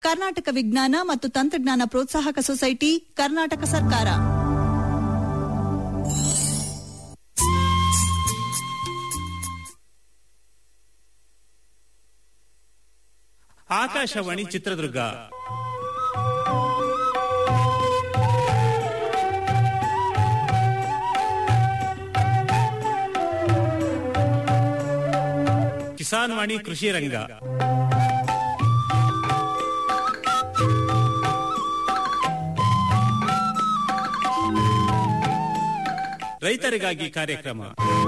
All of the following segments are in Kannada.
ಕರ್ನಾಟಕ ವಿಜ್ಞಾನ ಮತ್ತು ತಂತ್ರಜ್ಞಾನ ಪ್ರೋತ್ಸಾಹಕ ಸೊಸೈಟಿ ಕರ್ನಾಟಕ ಸರ್ಕಾರ ಆಕಾಶವಾಣಿ ಚಿತ್ರದುರ್ಗ ಕಿಸಾನ್ ವಾಣಿ ಕೃಷಿ ರಂಗ ರೈತರಿಗಾಗಿ ಕಾರ್ಯಕ್ರಮ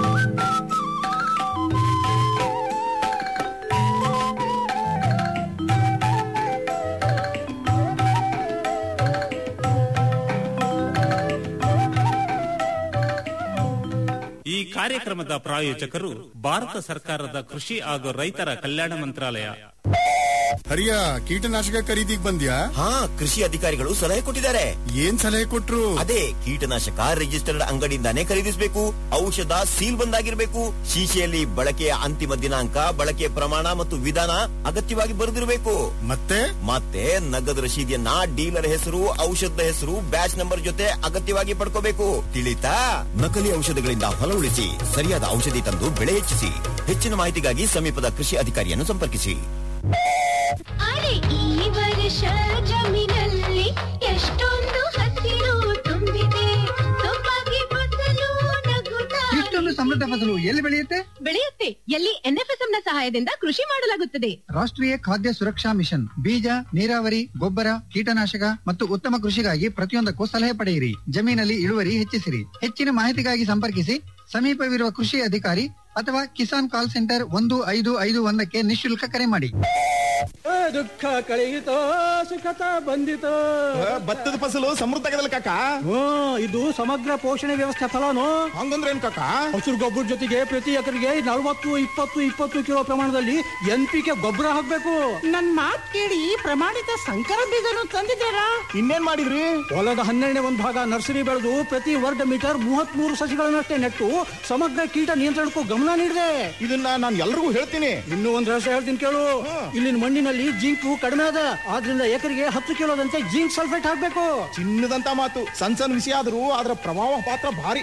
ಈ ಕಾರ್ಯಕ್ರಮದ ಪ್ರಾಯೋಜಕರು ಭಾರತ ಸರ್ಕಾರದ ಕೃಷಿ ಹಾಗೂ ರೈತರ ಕಲ್ಯಾಣ ಮಂತ್ರಾಲಯ ಹರಿಯ ಕೀಟನಾಶಕ ಖರೀದಿಗ್ ಬಂದ್ಯಾ ಹಾ ಕೃಷಿ ಅಧಿಕಾರಿಗಳು ಸಲಹೆ ಕೊಟ್ಟಿದ್ದಾರೆ ಏನ್ ಸಲಹೆ ಕೊಟ್ರು ಅದೇ ಕೀಟನಾಶಕ ರಿಜಿಸ್ಟರ್ಡ್ ಅಂಗಡಿಯಿಂದಾನೇ ಖರೀದಿಸಬೇಕು ಔಷಧ ಸೀಲ್ ಬಂದಾಗಿರ್ಬೇಕು ಶೀಶೆಯಲ್ಲಿ ಬಳಕೆಯ ಅಂತಿಮ ದಿನಾಂಕ ಬಳಕೆಯ ಪ್ರಮಾಣ ಮತ್ತು ವಿಧಾನ ಅಗತ್ಯವಾಗಿ ಬರೆದಿರಬೇಕು ಮತ್ತೆ ಮತ್ತೆ ನಗದು ರಶೀದಿಯನ್ನ ಡೀಲರ್ ಹೆಸರು ಔಷಧದ ಹೆಸರು ಬ್ಯಾಚ್ ನಂಬರ್ ಜೊತೆ ಅಗತ್ಯವಾಗಿ ಪಡ್ಕೋಬೇಕು ತಿಳಿತಾ ನಕಲಿ ಔಷಧಗಳಿಂದ ಹೊಲ ಉಳಿಸಿ ಸರಿಯಾದ ಔಷಧಿ ತಂದು ಬೆಳೆ ಹೆಚ್ಚಿಸಿ ಹೆಚ್ಚಿನ ಮಾಹಿತಿಗಾಗಿ ಸಮೀಪದ ಕೃಷಿ ಅಧಿಕಾರಿಯನ್ನು ಸಂಪರ್ಕಿಸಿ ಅರೆ ಈ ವರ್ಷ ಜಮೀನಲ್ಲಿ ಎಷ್ಟೊಂದು ಹಸಿರು ತುಂಬಿದೆ ಸೊಬಗೆ ಫಸಲು ನಗುತ್ತಾ ಇಷ್ಟೊಂದು ಸಮೃದ್ಧ ಫಸಲು ಎಲ್ಲಿ ಬೆಳೆಯುತ್ತೆ ಬೆಳೆಯುತ್ತೆ ಎಲ್ಲಿ ಎನ್ಎಫ್ಎಸ್ಎಂ ನ ಸಹಾಯದಿಂದ ಕೃಷಿ ಮಾಡಲಾಗುತ್ತದೆ ರಾಷ್ಟ್ರೀಯ ಖಾದ್ಯ ಸುರಕ್ಷಾ ಮಿಷನ್ ಬೀಜ ನೀರಾವರಿ ಗೊಬ್ಬರ ಕೀಟನಾಶಕ ಮತ್ತು ಉತ್ತಮ ಕೃಷಿಗಾಗಿ ಪ್ರತಿಯೊಂದಕ್ಕೂ ಸಲಹೆ ಪಡೆಯಿರಿ ಜಮೀನಲ್ಲಿ ಇಳುವರಿ ಹೆಚ್ಚಿಸಿರಿ ಹೆಚ್ಚಿನ ಮಾಹಿತಿಗಾಗಿ ಸಂಪರ್ಕಿಸಿ ಸಮೀಪವಿರುವ ಕೃಷಿ ಅಧಿಕಾರಿ ಅಥವಾ ಕಿಸಾನ್ ಕಾಲ್ ಸೆಂಟರ್ ಒಂದು ಐದು ಐದು ಒಂದಕ್ಕೆ ನಿಶುಲ್ಕ ಕರೆ ಮಾಡಿ ದುಃಖ ಕಳೆಯಿತೋ ಸುಖತ ಬಂದಿತೋ ಭತ್ತದ ಫಸಲು ಸಮೃದ್ಧ ಆಗದಲ್ಲ ಕಾಕ ಹ್ಮ್ ಇದು ಸಮಗ್ರ ಪೋಷಣೆ ವ್ಯವಸ್ಥೆ ಫಲಾನು ಹಂಗಂದ್ರೆ ಏನ್ ಕಾಕ ಹಸಿರು ಗೊಬ್ಬರ ಜೊತೆಗೆ ಪ್ರತಿ ಎಕರೆಗೆ ನಲವತ್ತು ಇಪ್ಪತ್ತು ಇಪ್ಪತ್ತು ಕಿಲೋ ಪ್ರಮಾಣದಲ್ಲಿ ಎನ್ ಪಿ ಕೆ ಗೊಬ್ಬರ ಹಾಕ್ಬೇಕು ನನ್ ಮಾತ್ ಕೇಳಿ ಪ್ರಮಾಣಿತ ಸಂಕರ ಬೀಜನು ತಂದಿದ್ದೀರಾ ಇನ್ನೇನ್ ಮಾಡಿದ್ರಿ ಹೊಲದ ಹನ್ನೆರಡನೇ ಒಂದು ಭಾಗ ನರ್ಸರಿ ಬೆಳೆದು ಪ್ರತಿ ವರ್ಗ ಮೀಟರ್ ಮೂವತ್ತ್ ಮೂರು ಸಸಿಗಳನ್ನಷ್ಟೇ ನೆಟ್ಟು ಸಮಗ್ರ ಕೀಟ ನಿಯಂತ್ರಣಕ್ಕೂ ಗಮನ ನೀಡಿದೆ ಇದನ್ನ ನಾನು ಎಲ್ರಿಗೂ ಹೇಳ್ತೀನಿ ಇನ್ನೂ ಒಂದ್ ರಹಸ್ಯ ಹೇಳ್ತೀನಿ ಕೇಳು ಇಲ್ಲಿನ ಮಣ್ಣಿನಲ್ಲಿ ಜಿಂಕು ಕಡಿಮೆ ಅದ ಆದ್ರಿಂದ ಎಕರೆಗೆ ಹತ್ತು ಕಿಲೋದಂತೆ ಜಿಂಕ್ ಸಲ್ಫೇಟ್ ಹಾಕ್ಬೇಕು ಚಿನ್ನದಂತ ಮಾತು ಸಣ್ಣ ಸಣ್ಣ ವಿಷಯ ಆದ್ರೂ ಅದರ ಪ್ರಭಾವ ಪಾತ್ರ ಭಾರಿ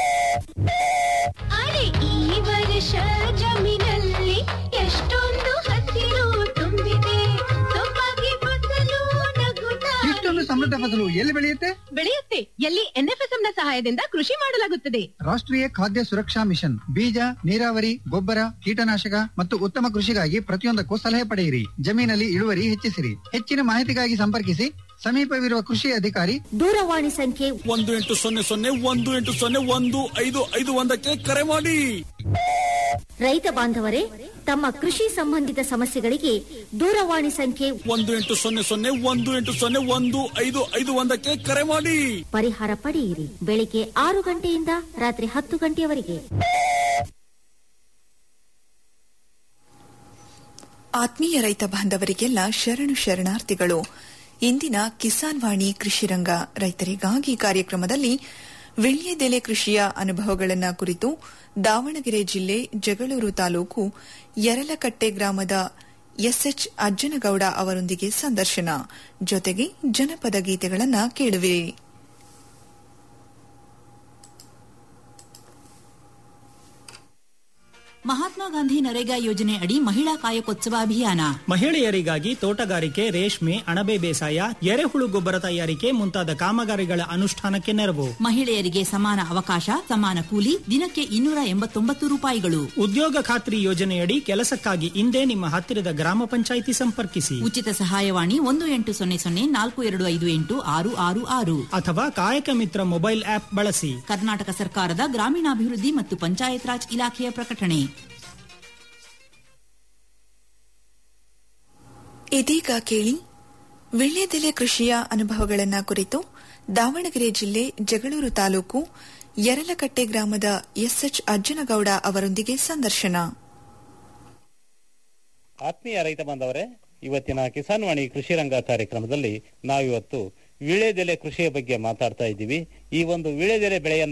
ಅರೆ ಈ ವರ್ಷ ಜಮೀನಲ್ಲಿ ಎಷ್ಟೊಂದು ಹಸಿರು ತುಂಬಿದೆ ಸೊಬಗೆ ಫಸಲು ನಗುತ್ತಾ ಇಷ್ಟೊಂದು ಸಮೃದ್ಧ ಫಸಲು ಎಲ್ಲಿ ಬೆಳೆಯುತ್ತೆ ಬೆಳೆಯುತ್ತೆ ಎಲ್ಲಿ ಎನ್ಎಫ್ಎಸ್ಎಂ ನ ಸಹಾಯದಿಂದ ಕೃಷಿ ಮಾಡಲಾಗುತ್ತದೆ ರಾಷ್ಟ್ರೀಯ ಖಾದ್ಯ ಸುರಕ್ಷಾ ಮಿಷನ್ ಬೀಜ ನೀರಾವರಿ ಗೊಬ್ಬರ ಕೀಟನಾಶಕ ಮತ್ತು ಉತ್ತಮ ಕೃಷಿಗಾಗಿ ಪ್ರತಿಯೊಂದಕ್ಕೂ ಸಲಹೆ ಪಡೆಯಿರಿ ಜಮೀನಲ್ಲಿ ಇಳುವರಿ ಹೆಚ್ಚಿಸಿರಿ ಹೆಚ್ಚಿನ ಮಾಹಿತಿಗಾಗಿ ಸಂಪರ್ಕಿಸಿ ಸಮೀಪವಿರುವ ಕೃಷಿ ಅಧಿಕಾರಿ ದೂರವಾಣಿ ಸಂಖ್ಯೆ ಒಂದು ಎಂಟು ಸೊನ್ನೆ ಸೊನ್ನೆ ಒಂದು ಎಂಟು ಸೊನ್ನೆ ಒಂದು ಐದು ಐದು ಒಂದಕ್ಕೆ ಕರೆ ಮಾಡಿ ರೈತ ಬಾಂಧವರೇ ತಮ್ಮ ಕೃಷಿ ಸಂಬಂಧಿತ ಸಮಸ್ಯೆಗಳಿಗೆ ದೂರವಾಣಿ ಸಂಖ್ಯೆ ಒಂದು ಎಂಟು ಸೊನ್ನೆ ಸೊನ್ನೆ ಒಂದು ಎಂಟು ಸೊನ್ನೆ ಒಂದು ಐದು ಐದು ಒಂದಕ್ಕೆ ಕರೆ ಮಾಡಿ ಪರಿಹಾರ ಪಡೆಯಿರಿ ಬೆಳಿಗ್ಗೆ ಆರು ಗಂಟೆಯಿಂದ ರಾತ್ರಿ ಹತ್ತು ಗಂಟೆಯವರೆಗೆ ಆತ್ಮೀಯ ರೈತ ಬಾಂಧವರಿಗೆಲ್ಲ ಶರಣು ಶರಣಾರ್ಥಿಗಳು ಇಂದಿನ ಕಿಸಾನ್ ವಾಣಿ ಕೃಷಿರಂಗ ರೈತರಿಗಾಗಿ ಕಾರ್ಯಕ್ರಮದಲ್ಲಿ ವಿಳ್ಯೆದೆಲೆ ಕೃಷಿಯ ಅನುಭವಗಳನ್ನು ಕುರಿತು ದಾವಣಗೆರೆ ಜಿಲ್ಲೆ ಜಗಳೂರು ತಾಲೂಕು ಯರಲಕಟ್ಟೆ ಗ್ರಾಮದ ಎಸ್ಎಚ್ ಅಜ್ಜನಗೌಡ ಅವರೊಂದಿಗೆ ಸಂದರ್ಶನ ಜೊತೆಗೆ ಜನಪದ ಗೀತೆಗಳನ್ನು ಕೇಳುವೆ ಮಹಾತ್ಮ ಗಾಂಧಿ ನರೇಗಾ ಯೋಜನೆ ಅಡಿ ಮಹಿಳಾ ಕಾಯಕೋತ್ಸವ ಅಭಿಯಾನ ಮಹಿಳೆಯರಿಗಾಗಿ ತೋಟಗಾರಿಕೆ ರೇಷ್ಮೆ ಅಣಬೆ ಬೇಸಾಯ ಎರೆಹುಳು ಗೊಬ್ಬರ ತಯಾರಿಕೆ ಮುಂತಾದ ಕಾಮಗಾರಿಗಳ ಅನುಷ್ಠಾನಕ್ಕೆ ನೆರವು ಮಹಿಳೆಯರಿಗೆ ಸಮಾನ ಅವಕಾಶ ಸಮಾನ ಕೂಲಿ ದಿನಕ್ಕೆ ಇನ್ನೂರ ಎಂಬತ್ತೊಂಬತ್ತು ರೂಪಾಯಿಗಳು ಉದ್ಯೋಗ ಖಾತ್ರಿ ಯೋಜನೆಯಡಿ ಕೆಲಸಕ್ಕಾಗಿ ಇಂದೇ ನಿಮ್ಮ ಹತ್ತಿರದ ಗ್ರಾಮ ಪಂಚಾಯಿತಿ ಸಂಪರ್ಕಿಸಿ ಉಚಿತ ಸಹಾಯವಾಣಿ ಒಂದು ಎಂಟು ಸೊನ್ನೆ ಸೊನ್ನೆ ನಾಲ್ಕು ಎರಡು ಐದು ಎಂಟು ಆರು ಆರು ಆರು ಅಥವಾ ಕಾಯಕ ಮಿತ್ರ ಮೊಬೈಲ್ ಆಪ್ ಬಳಸಿ ಕರ್ನಾಟಕ ಸರ್ಕಾರದ ಗ್ರಾಮೀಣಾಭಿವೃದ್ಧಿ ಮತ್ತು ಪಂಚಾಯತ್ ರಾಜ್ ಇಲಾಖೆಯ ಪ್ರಕಟಣೆ ಇದೀಗ ಕೇಳಿ ವಿಳ್ಯದೆಲೆ ಕೃಷಿಯ ಅನುಭವಗಳನ್ನು ಕುರಿತು ದಾವಣಗೆರೆ ಜಿಲ್ಲೆ ಜಗಳೂರು ತಾಲೂಕು ಯರಲಕಟ್ಟೆ ಗ್ರಾಮದ ಎಸ್ಎಚ್ ಅಜ್ಜನಗೌಡ ಅವರೊಂದಿಗೆ ಸಂದರ್ಶನ ಆತ್ಮೀಯ ರೈತ ಬಾಂಧವರೇ ಇವತ್ತಿನ ಕಿಸಾನ್ ವಾಣಿ ಕೃಷಿ ರಂಗ ಕಾರ್ಯಕ್ರಮದಲ್ಲಿ ನಾವಿವತ್ತು ವಿಳೆದೆಲೆ ಕೃಷಿಯ ಬಗ್ಗೆ ಮಾತಾಡ್ತಾ ಇದ್ದೀವಿ ಈ ಒಂದು ವಿಳೆದೆಲೆ ಬೆಳೆಯನ್ನ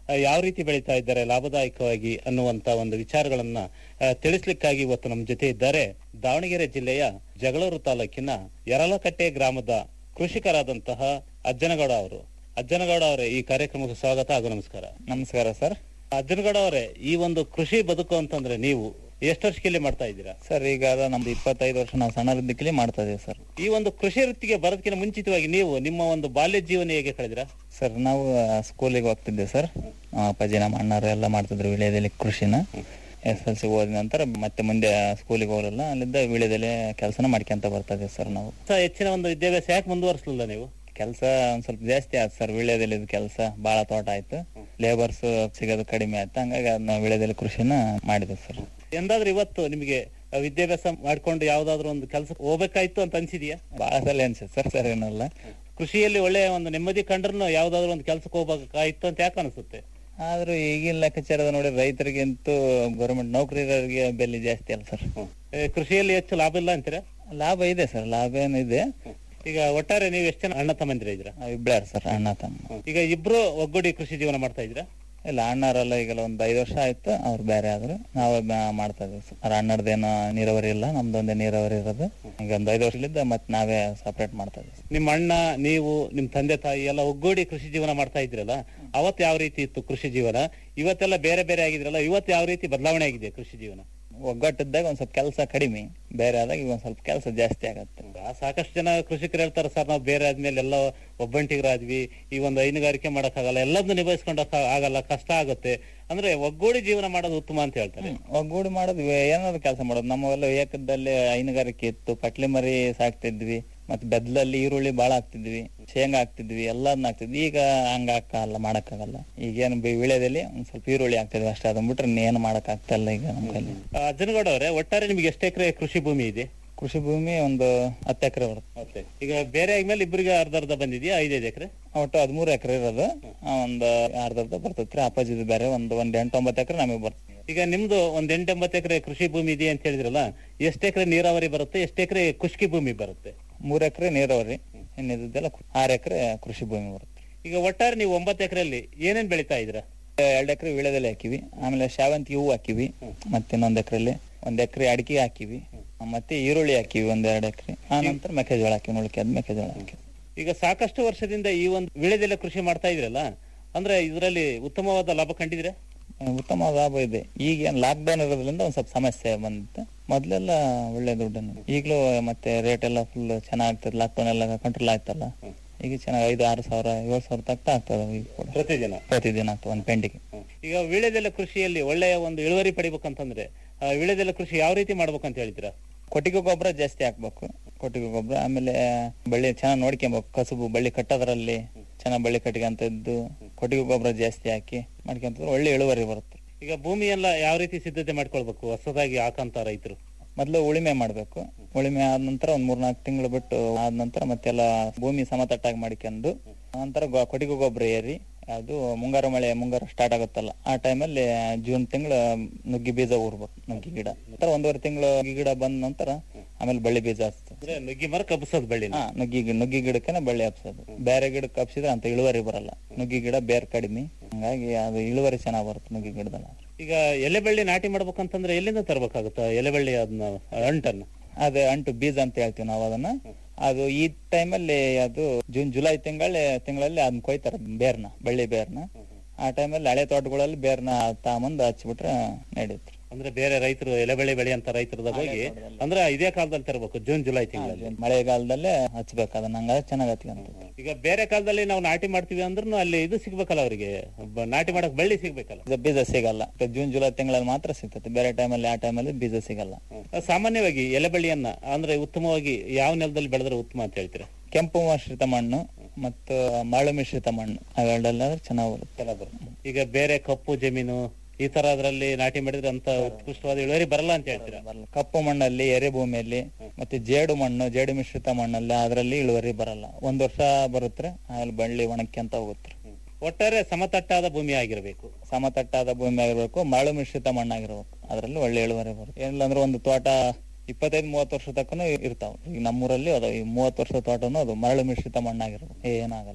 ಆ, ಯಾವ ರೀತಿ ಬೆಳೀತಾ ಇದ್ದಾರೆ ಲಾಭದಾಯಕವಾಗಿ ಅನ್ನುವಂತ ಒಂದು ವಿಚಾರಗಳನ್ನ ಆ, ತಿಳಿಸ್ಲಿಕ್ಕಾಗಿ ಇವತ್ತು ನಮ್ಮ ಜೊತೆ ಇದ್ದಾರೆ ದಾವಣಗೆರೆ ಜಿಲ್ಲೆಯ ಜಗಳೂರು ತಾಲೂಕಿನ ಯರಲಕಟ್ಟೆ ಗ್ರಾಮದ ಕೃಷಿಕರಾದಂತಹ ಅಜ್ಜನಗೌಡ ಅವರು ಅಜ್ಜನಗೌಡ ಅವರೇ ಈ ಕಾರ್ಯಕ್ರಮಕ್ಕೆ ಸ್ವಾಗತ ಹಾಗೂ ನಮಸ್ಕಾರ ನಮಸ್ಕಾರ ಸರ್ ಅಜ್ಜನಗೌಡ ಅವರೇ ಈ ಒಂದು ಕೃಷಿ ಬದುಕು ಅಂತಂದ್ರೆ ನೀವು ಎಷ್ಟು ವರ್ಷಕ್ಕೆ ಮಾಡ್ತಾ ಇದ್ದೀರಾ ಸರ್ ಈಗ ಅದು ನಮ್ದು ಇಪ್ಪತ್ತೈದು ವರ್ಷ ನಾವು ಸಣ್ಣರಿದ್ದಕ್ಕಲಿ ಮಾಡ್ತಾ ಇದೀವಿ ಸರ್ ಈ ಒಂದು ಕೃಷಿ ವೃತ್ತಿಗೆ ಬರೋದಕ್ಕಿಂತ ಮುಂಚಿತವಾಗಿ ನೀವು ನಿಮ್ಮ ಒಂದು ಬಾಲ್ಯ ಜೀವನ ಹೇಗೆ ಕಳೆದಿರಾ ಸರ್ ನಾವು ಸ್ಕೂಲಿಗೆ ಹೋಗ್ತಿದ್ದೆ ಸರ್ ನಮ್ಮ ಅಪ್ಪಾಜಿ ನಮ್ಮ ಅಣ್ಣರು ಎಲ್ಲ ಮಾಡ್ತಿದ್ರು ವಿಳ್ಯದಲ್ಲಿ ಕೃಷಿನ ಎಸ್ ಎಲ್ ಸಿ ಓದಿದ ನಂತರ ಮತ್ತೆ ಮುಂದೆ ಸ್ಕೂಲಿಗೆ ಹೋಗಲಿಲ್ಲ ಅಲ್ಲಿದ್ದ ವಿಳ್ಯದಲ್ಲಿ ಕೆಲಸನ ಮಾಡ್ಕೊಂತ ಬರ್ತಾ ಇದೀವಿ ಸರ್ ನಾವು ಸ- ಹೆಚ್ಚಿನ ಒಂದು ವಿದ್ಯಾಭ್ಯಾಸ ಯಾಕೆ ಮುಂದುವರಿಸಲಿಲ್ಲ ನೀವು ಕೆಲಸ ಒಂದ್ ಸ್ವಲ್ಪ ಜಾಸ್ತಿ ಆಯ್ತು ಸರ್ ವಿಳ್ಯದಲ್ಲಿ ಕೆಲಸ ಬಹಳ ತೋಟ ಆಯ್ತು ಲೇಬರ್ಸ್ ಸಿಗೋದು ಕಡಿಮೆ ಆಯ್ತು ಹಂಗಾಗಿ ಅದನ್ನ ವಿಳ್ಯದಲ್ಲಿ ಕೃಷಿನ ಮಾಡಿದ್ವಿ ಸರ್ ಎಂದಾದ್ರೂ ಇವತ್ತು ನಿಮಗೆ ವಿದ್ಯಾಭ್ಯಾಸ ಮಾಡ್ಕೊಂಡು ಯಾವ್ದಾದ್ರು ಒಂದು ಕೆಲಸ ಹೋಗ್ಬೇಕಾಯ್ತು ಅಂತ ಅನ್ಸಿದ್ಯಾ ಬಹಳ ಸಲ ಅನ್ಸುತ್ತೆ ಸರ್ ಸರ್ ಏನಲ್ಲ ಕೃಷಿಯಲ್ಲಿ ಒಳ್ಳೆಯ ಒಂದು ನೆಮ್ಮದಿ ಕಂಡ್ರು ಯಾವ್ದಾದ್ರು ಒಂದು ಕೆಲಸಕ್ಕೆ ಹೋಗ್ಬೇಕಾಯ್ತು ಅಂತ ಯಾಕೆ ಅನಿಸುತ್ತೆ ಆದ್ರೂ ಈಗಿನ ಲೆಕ್ಕಾಚಾರದ ನೋಡಿ ರೈತರಿಗಿಂತೂ ಗೌರ್ಮೆಂಟ್ ನೌಕರರಿಗೆ ಬೆಲೆ ಜಾಸ್ತಿ ಅಲ್ಲ ಸರ್ ಏ, ಕೃಷಿಯಲ್ಲಿ ಹೆಚ್ಚು ಲಾಭ ಇಲ್ಲ ಅಂತೀರಾ ಲಾಭ ಇದೆ ಸರ್ ಲಾಭ ಏನಿದೆ ಈಗ ಒಟ್ಟಾರೆ ನೀವು ಎಷ್ಟು ಜನ ಅಣ್ಣ ತಮ್ಮಂದಿರ ಇದ್ದೀರಾ ಇಬ್ಬರು ಸರ್ ಅಣ್ಣ ತಮ್ಮ ಈಗ ಇಬ್ರು ಒಗ್ಗೂಡಿ ಕೃಷಿ ಜೀವನ ಮಾಡ್ತಾ ಇದ್ದೀರಾ ಇಲ್ಲ ಅಣ್ಣಾರೆಲ್ಲ ಈಗೆಲ್ಲ ಒಂದ್ ಐದು ವರ್ಷ ಆಯ್ತು ಅವ್ರು ಬೇರೆ ಆದ್ರು ನಾವು ಮಾಡ್ತಾ ಇದೀವಿ ಸರ್ ಅವ್ರ ಅಣ್ಣರ್ದೇನೋ ನೀರಾವರಿ ಇಲ್ಲ ನಮ್ದೊಂದೇ ನೀರಾವರಿ ಇರೋದು ಈಗ ಒಂದ್ ಐದು ವರ್ಷಲಿದ್ದ ಮತ್ತೆ ನಾವೇ ಸಪರೇಟ್ ಮಾಡ್ತಾ ಇದೀವಿ ನಿಮ್ಮ ಅಣ್ಣ ನೀವು ನಿಮ್ ತಂದೆ ತಾಯಿ ಎಲ್ಲ ಒಗ್ಗೂಡಿ ಕೃಷಿ ಜೀವನ ಮಾಡ್ತಾ ಇದ್ರಲ್ಲ ಅವತ್ತು ಯಾವ ರೀತಿ ಇತ್ತು ಕೃಷಿ ಜೀವನ ಇವತ್ತೆಲ್ಲ ಬೇರೆ ಬೇರೆ ಆಗಿದ್ರಲ್ಲ ಇವತ್ತು ಯಾವ ರೀತಿ ಬದಲಾವಣೆ ಆಗಿದೆ ಕೃಷಿ ಜೀವನ ಒಗ್ಗಟ್ಟಿದ್ದಾಗ ಒಂದ್ ಸ್ವಲ್ಪ ಕೆಲಸ ಕಡಿಮೆ ಬೇರೆ ಆದಾಗ ಈಗ ಒಂದ್ ಸ್ವಲ್ಪ ಕೆಲಸ ಜಾಸ್ತಿ ಆಗತ್ತೆ ಆ ಸಾಕಷ್ಟು ಜನ ಕೃಷಿಕರು ಹೇಳ್ತಾರೆ ಸರ್ ನಾವು ಬೇರೆ ಆದ್ಮೇಲೆ ಎಲ್ಲ ಒಬ್ಬಂಟಿಗರಾದ್ವಿ ಈ ಒಂದು ಹೈನುಗಾರಿಕೆ ಮಾಡಕ್ಕಾಗಲ್ಲ ಎಲ್ಲದನ್ನು ನಿಭಾಯಿಸ್ಕೊಂಡ ಆಗಲ್ಲ ಕಷ್ಟ ಆಗುತ್ತೆ ಅಂದ್ರೆ ಒಗ್ಗೂಡಿ ಜೀವನ ಮಾಡೋದು ಉತ್ತಮ ಅಂತ ಹೇಳ್ತಾರೆ ಒಗ್ಗೂಡಿ ಮಾಡೋದು ವೇ- ಏನಾದ್ರು ಕೆಲಸ ಮಾಡೋದು ನಮ್ಮವೆಲ್ಲ ಏಕದಲ್ಲಿ ಹೈನುಗಾರಿಕೆ ಇತ್ತು ಪಟ್ಲಿ ಮರಿ ಸಾಕ್ತಿದ್ವಿ ಮತ್ತೆ ಬೆದ್ಲಲ್ಲಿ ಈರುಳ್ಳಿ ಬಾಳ ಹಾಕ್ತಿದ್ವಿ ಶೇಂಗಾ ಹಾಕ್ತಿದ್ವಿ ಎಲ್ಲದನ್ನ ಹಾಕ್ತಿದ್ವಿ ಈಗ ಹಂಗ ಹಾಕಲ್ಲ ಮಾಡಕ್ಕಾಗಲ್ಲ ಈಗೇನು ವಿಳೆದಲ್ಲಿ ಒಂದ್ ಸ್ವಲ್ಪ ಈರುಳ್ಳಿ ಹಾಕ್ತಿದ್ವಿ ಅಷ್ಟೇ ಅದನ್ನ ಬಿಟ್ರೆ ಏನು ಮಾಡಕ್ ಆಗ್ತಾ ಇಲ್ಲ ಈಗ ನಮ್ ಕೈಲಿ ಅಜ್ಜನಗೌಡ ಅವರೇ ಒಟ್ಟಾರೆ ನಿಮ್ಗೆ ಎಷ್ಟು ಎಕರೆ ಕೃಷಿ ಭೂಮಿ ಇದೆ ಕೃಷಿ ಭೂಮಿ ಒಂದು ಹತ್ತು ಎಕರೆ ಬರುತ್ತೆ ಮತ್ತೆ ಈಗ ಬೇರೆ ಆದ್ಮೇಲೆ ಇಬ್ಬರಿಗೆ ಅರ್ಧ ಅರ್ಧ ಬಂದಿದೆಯಾ ಐದೈದು ಎಕರೆ ಒಟ್ಟು ಹದಿಮೂರು ಎಕರೆ ಇರೋದು ಆ, ಒಂದು ಅರ್ಧ ಅರ್ಧ ಬರ್ತೈತ್ರಿ ಅಪ್ಪಾಜಿದು ಬೇರೆ ಒಂದು ಒಂದ್ ಎಂಟೊಂಬತ್ತು ಎಕರೆ ನಮಗೆ ಬರ್ತದೆ ಈಗ ನಿಮ್ದು ಒಂದ್ ಎಂಟೊಂಬತ್ತು ಎಕರೆ ಕೃಷಿ ಭೂಮಿ ಇದೆ ಅಂತ ಹೇಳಿದ್ರಲ್ಲ ಎಷ್ಟು ಎಕರೆ ನೀರಾವರಿ ಬರುತ್ತೆ ಎಷ್ಟು ಎಕರೆ ಖುಷ್ಕಿ ಭೂಮಿ ಬರುತ್ತೆ ಮೂರ್ ಎಕರೆ ನೀರಾವರಿ ಇನ್ನಿದ್ದೆಲ್ಲ ಆರು ಎಕರೆ ಕೃಷಿ ಭೂಮಿ ಬರುತ್ತೆ ಈಗ ಒಟ್ಟಾರೆ ನೀವು ಒಂಬತ್ತು ಎಕರೆಯಲ್ಲಿ ಏನೇನ್ ಬೆಳಿತಾ ಇದ್ರ ಎರಡ್ ಎಕರೆ ವಿಳೆದಲ್ಲಿ ಹಾಕಿವಿ ಆಮೇಲೆ ಶಾವಂತಿಗೆ ಹೂವು ಹಾಕಿವಿ ಮತ್ತೆ ಇನ್ನೊಂದ್ ಎಕರೆಲಿ ಒಂದ್ ಎಕರೆ ಅಡಿಕೆ ಹಾಕಿವಿ ಮತ್ತೆ ಈರುಳ್ಳಿ ಹಾಕಿವಿ ಒಂದ್ ಎರಡ್ ಎಕರೆ ಆ ನಂತರ ಮೆಕ್ಕೆಜೋಳ ಹಾಕಿವಿ ಉಳ್ಕೆದ್ ಮೆಕ್ಕೆಜೋಳ ಹಾಕಿವಿ ಈಗ ಸಾಕಷ್ಟು ವರ್ಷದಿಂದ ಈ ಒಂದು ವಿಳೆದೆಲ್ಲ ಕೃಷಿ ಮಾಡ್ತಾ ಇದ್ರಲ್ಲ ಅಂದ್ರೆ ಇದರಲ್ಲಿ ಉತ್ತಮವಾದ ಲಾಭ ಕಂಡಿದ್ರೆ ಉತ್ತಮ ಲಾಭ ಇದೆ ಈಗ ಏನ್ ಲಾಕ್ ಡೌನ್ ಇರೋದ್ರಿಂದ ಒಂದ್ ಸ್ವಲ್ಪ ಸಮಸ್ಯೆ ಬಂದಿತ್ತು ಮೊದ್ಲೆಲ್ಲ ಒಳ್ಳೆ ದುಡ್ಡನ್ನು ಈಗಲೂ ಮತ್ತೆ ರೇಟ್ ಎಲ್ಲ ಫುಲ್ ಚೆನ್ನಾಗ್ತದೆ ಲಾಕ್ ಡೌನ್ ಎಲ್ಲ ಕಂಟ್ರೋಲ್ ಆಯ್ತಲ್ಲ ಈಗ ಚೆನ್ನಾಗಿ ಐದು ಆರು ಸಾವಿರ ಏಳು ಸಾವಿರ ತಕ್ಕ ಆಗ್ತದೆ ಈಗ ಕೂಡ ಪ್ರತಿದಿನ ಪ್ರತಿದಿನ ಆಗ್ತದೆ ಒಂದ್ ಪೆಂಡಿಗೆ ಈಗ ವಿಳೆದೆಲ್ಲ ಕೃಷಿಯಲ್ಲಿ ಒಳ್ಳೆಯ ಒಂದು ಇಳುವರಿ ಪಡಿಬೇಕಂತಂದ್ರೆ ಆ, ವಿಳೆದೆಲ್ಲ ಕೃಷಿ ಯಾವ ರೀತಿ ಮಾಡ್ಬೇಕಂತ ಹೇಳ್ತೀರಾ ಕೊಟ್ಟಿಗೆ ಗೊಬ್ಬರ ಜಾಸ್ತಿ ಹಾಕ್ಬೇಕು ಕೊಟ್ಟಿಗೆ ಗೊಬ್ಬರ ಆಮೇಲೆ ಬಳ್ಳಿ ಚೆನ್ನಾಗಿ ನೋಡ್ಕೊಬೇಕು ಕಸುಬು ಬಳ್ಳಿ ಕಟ್ಟೋದ್ರಲ್ಲಿ ಚೆನ್ನಾಗಿ ಬಳ್ಳಿ ಕಟ್ಕೊಂತ ಇದ್ದು ಕೊಟ್ಟಿಗೆ ಗೊಬ್ಬರ ಜಾಸ್ತಿ ಹಾಕಿ ಮಾಡ್ಕೊಂತಿದ್ರೆ ಒಳ್ಳೆ ಇಳುವರಿ ಬರುತ್ತೆ ಈಗ ಭೂಮಿ ಎಲ್ಲ ಯಾವ ರೀತಿ ಸಿದ್ಧತೆ ಮಾಡ್ಕೊಳ್ಬೇಕು ಹೊಸದಾಗಿ ಹಾಕಂತ ರೈತರು ಮೊದ್ಲು ಉಳಿಮೆ ಮಾಡ್ಬೇಕು ಉಳಿಮೆ ಆದ ನಂತರ ಒಂದ್ ಮೂರ್ನಾಲ್ಕು ತಿಂಗಳು ಬಿಟ್ಟು ಆದ ನಂತರ ಮತ್ತೆಲ್ಲ ಭೂಮಿ ಸಮತಟ್ಟಾಗಿ ಮಾಡ್ಕೊಂಡು ನಂತರ ಗೊ- ಕೊಟ್ಟಿಗೆ ಗೊಬ್ಬರ ಏರಿ ಅದು ಮುಂಗಾರು ಮಳೆ ಮುಂಗಾರು ಸ್ಟಾರ್ಟ್ ಆಗುತ್ತಲ್ಲ ಆ ಟೈಮಲ್ಲಿ ಜೂನ್ ತಿಂಗಳು ನುಗ್ಗಿ ಬೀಜ ಊರ್ಬೇಕು ನುಗ್ಗಿ ಗಿಡ ನಂತರ ಒಂದೂವರೆ ತಿಂಗಳು ನುಗ್ಗಿ ಗಿಡ ಬಂದ ನಂತರ ಆಮೇಲೆ ಬಳ್ಳಿ ಬೀಜ ಹಚ್ತದೆ ಅಂದ್ರೆ ನುಗ್ಗಿ ಮರ ಕಬ್ಬಿಸೋದು ಬೆಳ್ಳಿ ಹಾ ನುಗ್ಗಿ ಗಿ- ನುಗ್ಗಿ ಗಿಡಕ್ಕನೆ ಬಳ್ಳಿ ಹಬ್ಸೋದು ಬೇರೆ ಗಿಡಕ್ಕೆ ಹಬ್ಸಿದ್ರೆ ಅಂತ ಇಳುವರಿ ಬರಲ್ಲ ನುಗ್ಗಿ ಗಿಡ ಬೇರ್ ಕಡಿಮೆ ಹಂಗಾಗಿ ಅದು ಇಳುವರಿ ಚೆನ್ನಾಗ್ ಬರುತ್ತೆ ನುಗ್ಗಿ ಗಿಡದಲ್ಲಿ ಈಗ ಎಲೆ ಬಳ್ಳಿ ನಾಟಿ ಮಾಡ್ಬೇಕಂತಂದ್ರೆ ಎಲ್ಲಿಂದ ತರಬೇಕಾಗುತ್ತೆ ಎಲೆ ಬಳ್ಳಿ ಅದನ್ನ ಅಂಟನ್ನ ಅದು ಅಂಟು ಬೀಜ ಅಂತ ಹೇಳ್ತೀವಿ ನಾವು ಅದನ್ನ ಅದು ಈ ಟೈಮಲ್ಲಿ ಅದು ಜೂನ್ ಜುಲೈ ತಿಂಗಳ ತಿಂಗಳಲ್ಲಿ ಅದನ್ನ ಕೊಯ್ತಾರ ಬೇರ್ನ ಬಳ್ಳಿ ಬೇರ್ನ ಆ ಟೈಮಲ್ಲಿ ಹಳೆ ತೋಟಗಳಲ್ಲಿ ಬೇರ್ನ ತಾಂಬಂದು ಹಚ್ಬಿಟ್ರೆ ನಡೆಯುತ್ತೆ ಅಂದ್ರೆ ಬೇರೆ ರೈತರು ಎಲೆ ಬೆಳೆ ಬೆಳೆ ಅಂತ ರೈತರದ ಹೋಗಿ ಅಂದ್ರೆ ಇದೇ ಕಾಲದಲ್ಲಿ ತರಬೇಕು ಜೂನ್ ಜುಲೈ ತಿಂಗಳಲ್ಲಿ ಮಳೆಗಾಲದಲ್ಲೇ ಹಚ್ಬೇಕು ಅದನ್ನ ಹಂಗಾಗಿ ಚೆನ್ನಾಗ್ ಹಚ್ಕೊಂತ ಈಗ ಬೇರೆ ಕಾಲದಲ್ಲಿ ನಾವು ನಾಟಿ ಮಾಡ್ತೀವಿ ಅಂದ್ರೂ ಅಲ್ಲಿ ಇದು ಸಿಗ್ಬೇಕಲ್ಲ ಅವರಿಗೆ ನಾಟಿ ಮಾಡಕ್ ಬಳ್ಳಿ ಸಿಗ್ಬೇಕಲ್ಲ ಬೀಜ- ಬೀಜ ಸಿಗಲ್ಲ ಜೂನ್ ಜುಲೈ ತಿಂಗಳಲ್ಲಿ ಮಾತ್ರ ಸಿಗ್ತದೆ ಬೇರೆ ಟೈಮಲ್ಲಿ ಆ ಟೈಮಲ್ಲಿ ಬೀಜ ಸಿಗಲ್ಲ ಸಾಮಾನ್ಯವಾಗಿ ಎಲೆ ಬಳ್ಳಿಯನ್ನ ಅಂದ್ರೆ ಉತ್ತಮವಾಗಿ ಯಾವ ನೆಲದಲ್ಲಿ ಬೆಳೆದ್ರೆ ಉತ್ತಮ ಅಂತ ಹೇಳ್ತೀರಾ ಕೆಂಪು ಮಿಶ್ರಿತ ಮಣ್ಣು ಮತ್ತು ಮರಳು ಮಿಶ್ರಿತ ಮಣ್ಣು ಅವೆರಡೆಲ್ಲ ಚೆನ್ನಾಗಿ ಬರುತ್ತೆ ಈಗ ಬೇರೆ ಕಪ್ಪು ಜಮೀನು ಈ ತರ ಅದ್ರಲ್ಲಿ ನಾಟಿ ಮಾಡಿದ್ರೆ ಅಂತ ಉತ್ಕೃಷ್ಟವಾದ ಇಳುವರಿ ಬರಲ್ಲ ಅಂತ ಹೇಳ್ತೀರಾ ಕಪ್ಪು ಮಣ್ಣಲ್ಲಿ ಎರೆ ಭೂಮಿಯಲ್ಲಿ ಮತ್ತೆ ಜೇಡು ಮಣ್ಣು ಜೇಡು ಮಿಶ್ರಿತ ಮಣ್ಣಲ್ಲಿ ಅದರಲ್ಲಿ ಇಳುವರಿ ಬರಲ್ಲ ಒಂದ್ ವರ್ಷ ಬರುತ್ತೆ ಆಮೇಲೆ ಬಳ್ಳಿ ಒಣಕ್ಯಂತ ಹೋಗುತ್ತೆ ಒಟ್ಟಾರೆ ಸಮತಟ್ಟಾದ ಭೂಮಿ ಆಗಿರ್ಬೇಕು ಸಮತಟ್ಟಾದ ಭೂಮಿ ಆಗಿರ್ಬೇಕು ಮರಳು ಮಿಶ್ರಿತ ಮಣ್ಣಾಗಿರ್ಬೇಕು ಅದರಲ್ಲಿ ಒಳ್ಳೆ ಇಳುವರಿ ಬರುತ್ತೆ ಏನಿಲ್ಲ ಅಂದ್ರೆ ಒಂದು ತೋಟ ಇಪ್ಪತ್ತೈದು ಮೂವತ್ತು ವರ್ಷ ತಕ್ಕನು ಇರ್ತಾವ ಈಗ ನಮ್ಮೂರಲ್ಲಿ ಅದು ಈ ಮೂವತ್ತು ವರ್ಷ ತೋಟನು ಅದು ಮರಳು ಮಿಶ್ರಿತ ಮಣ್ಣಾಗಿರ್ಬೇಕು ಏನಾಗಲ್ಲ ಅದು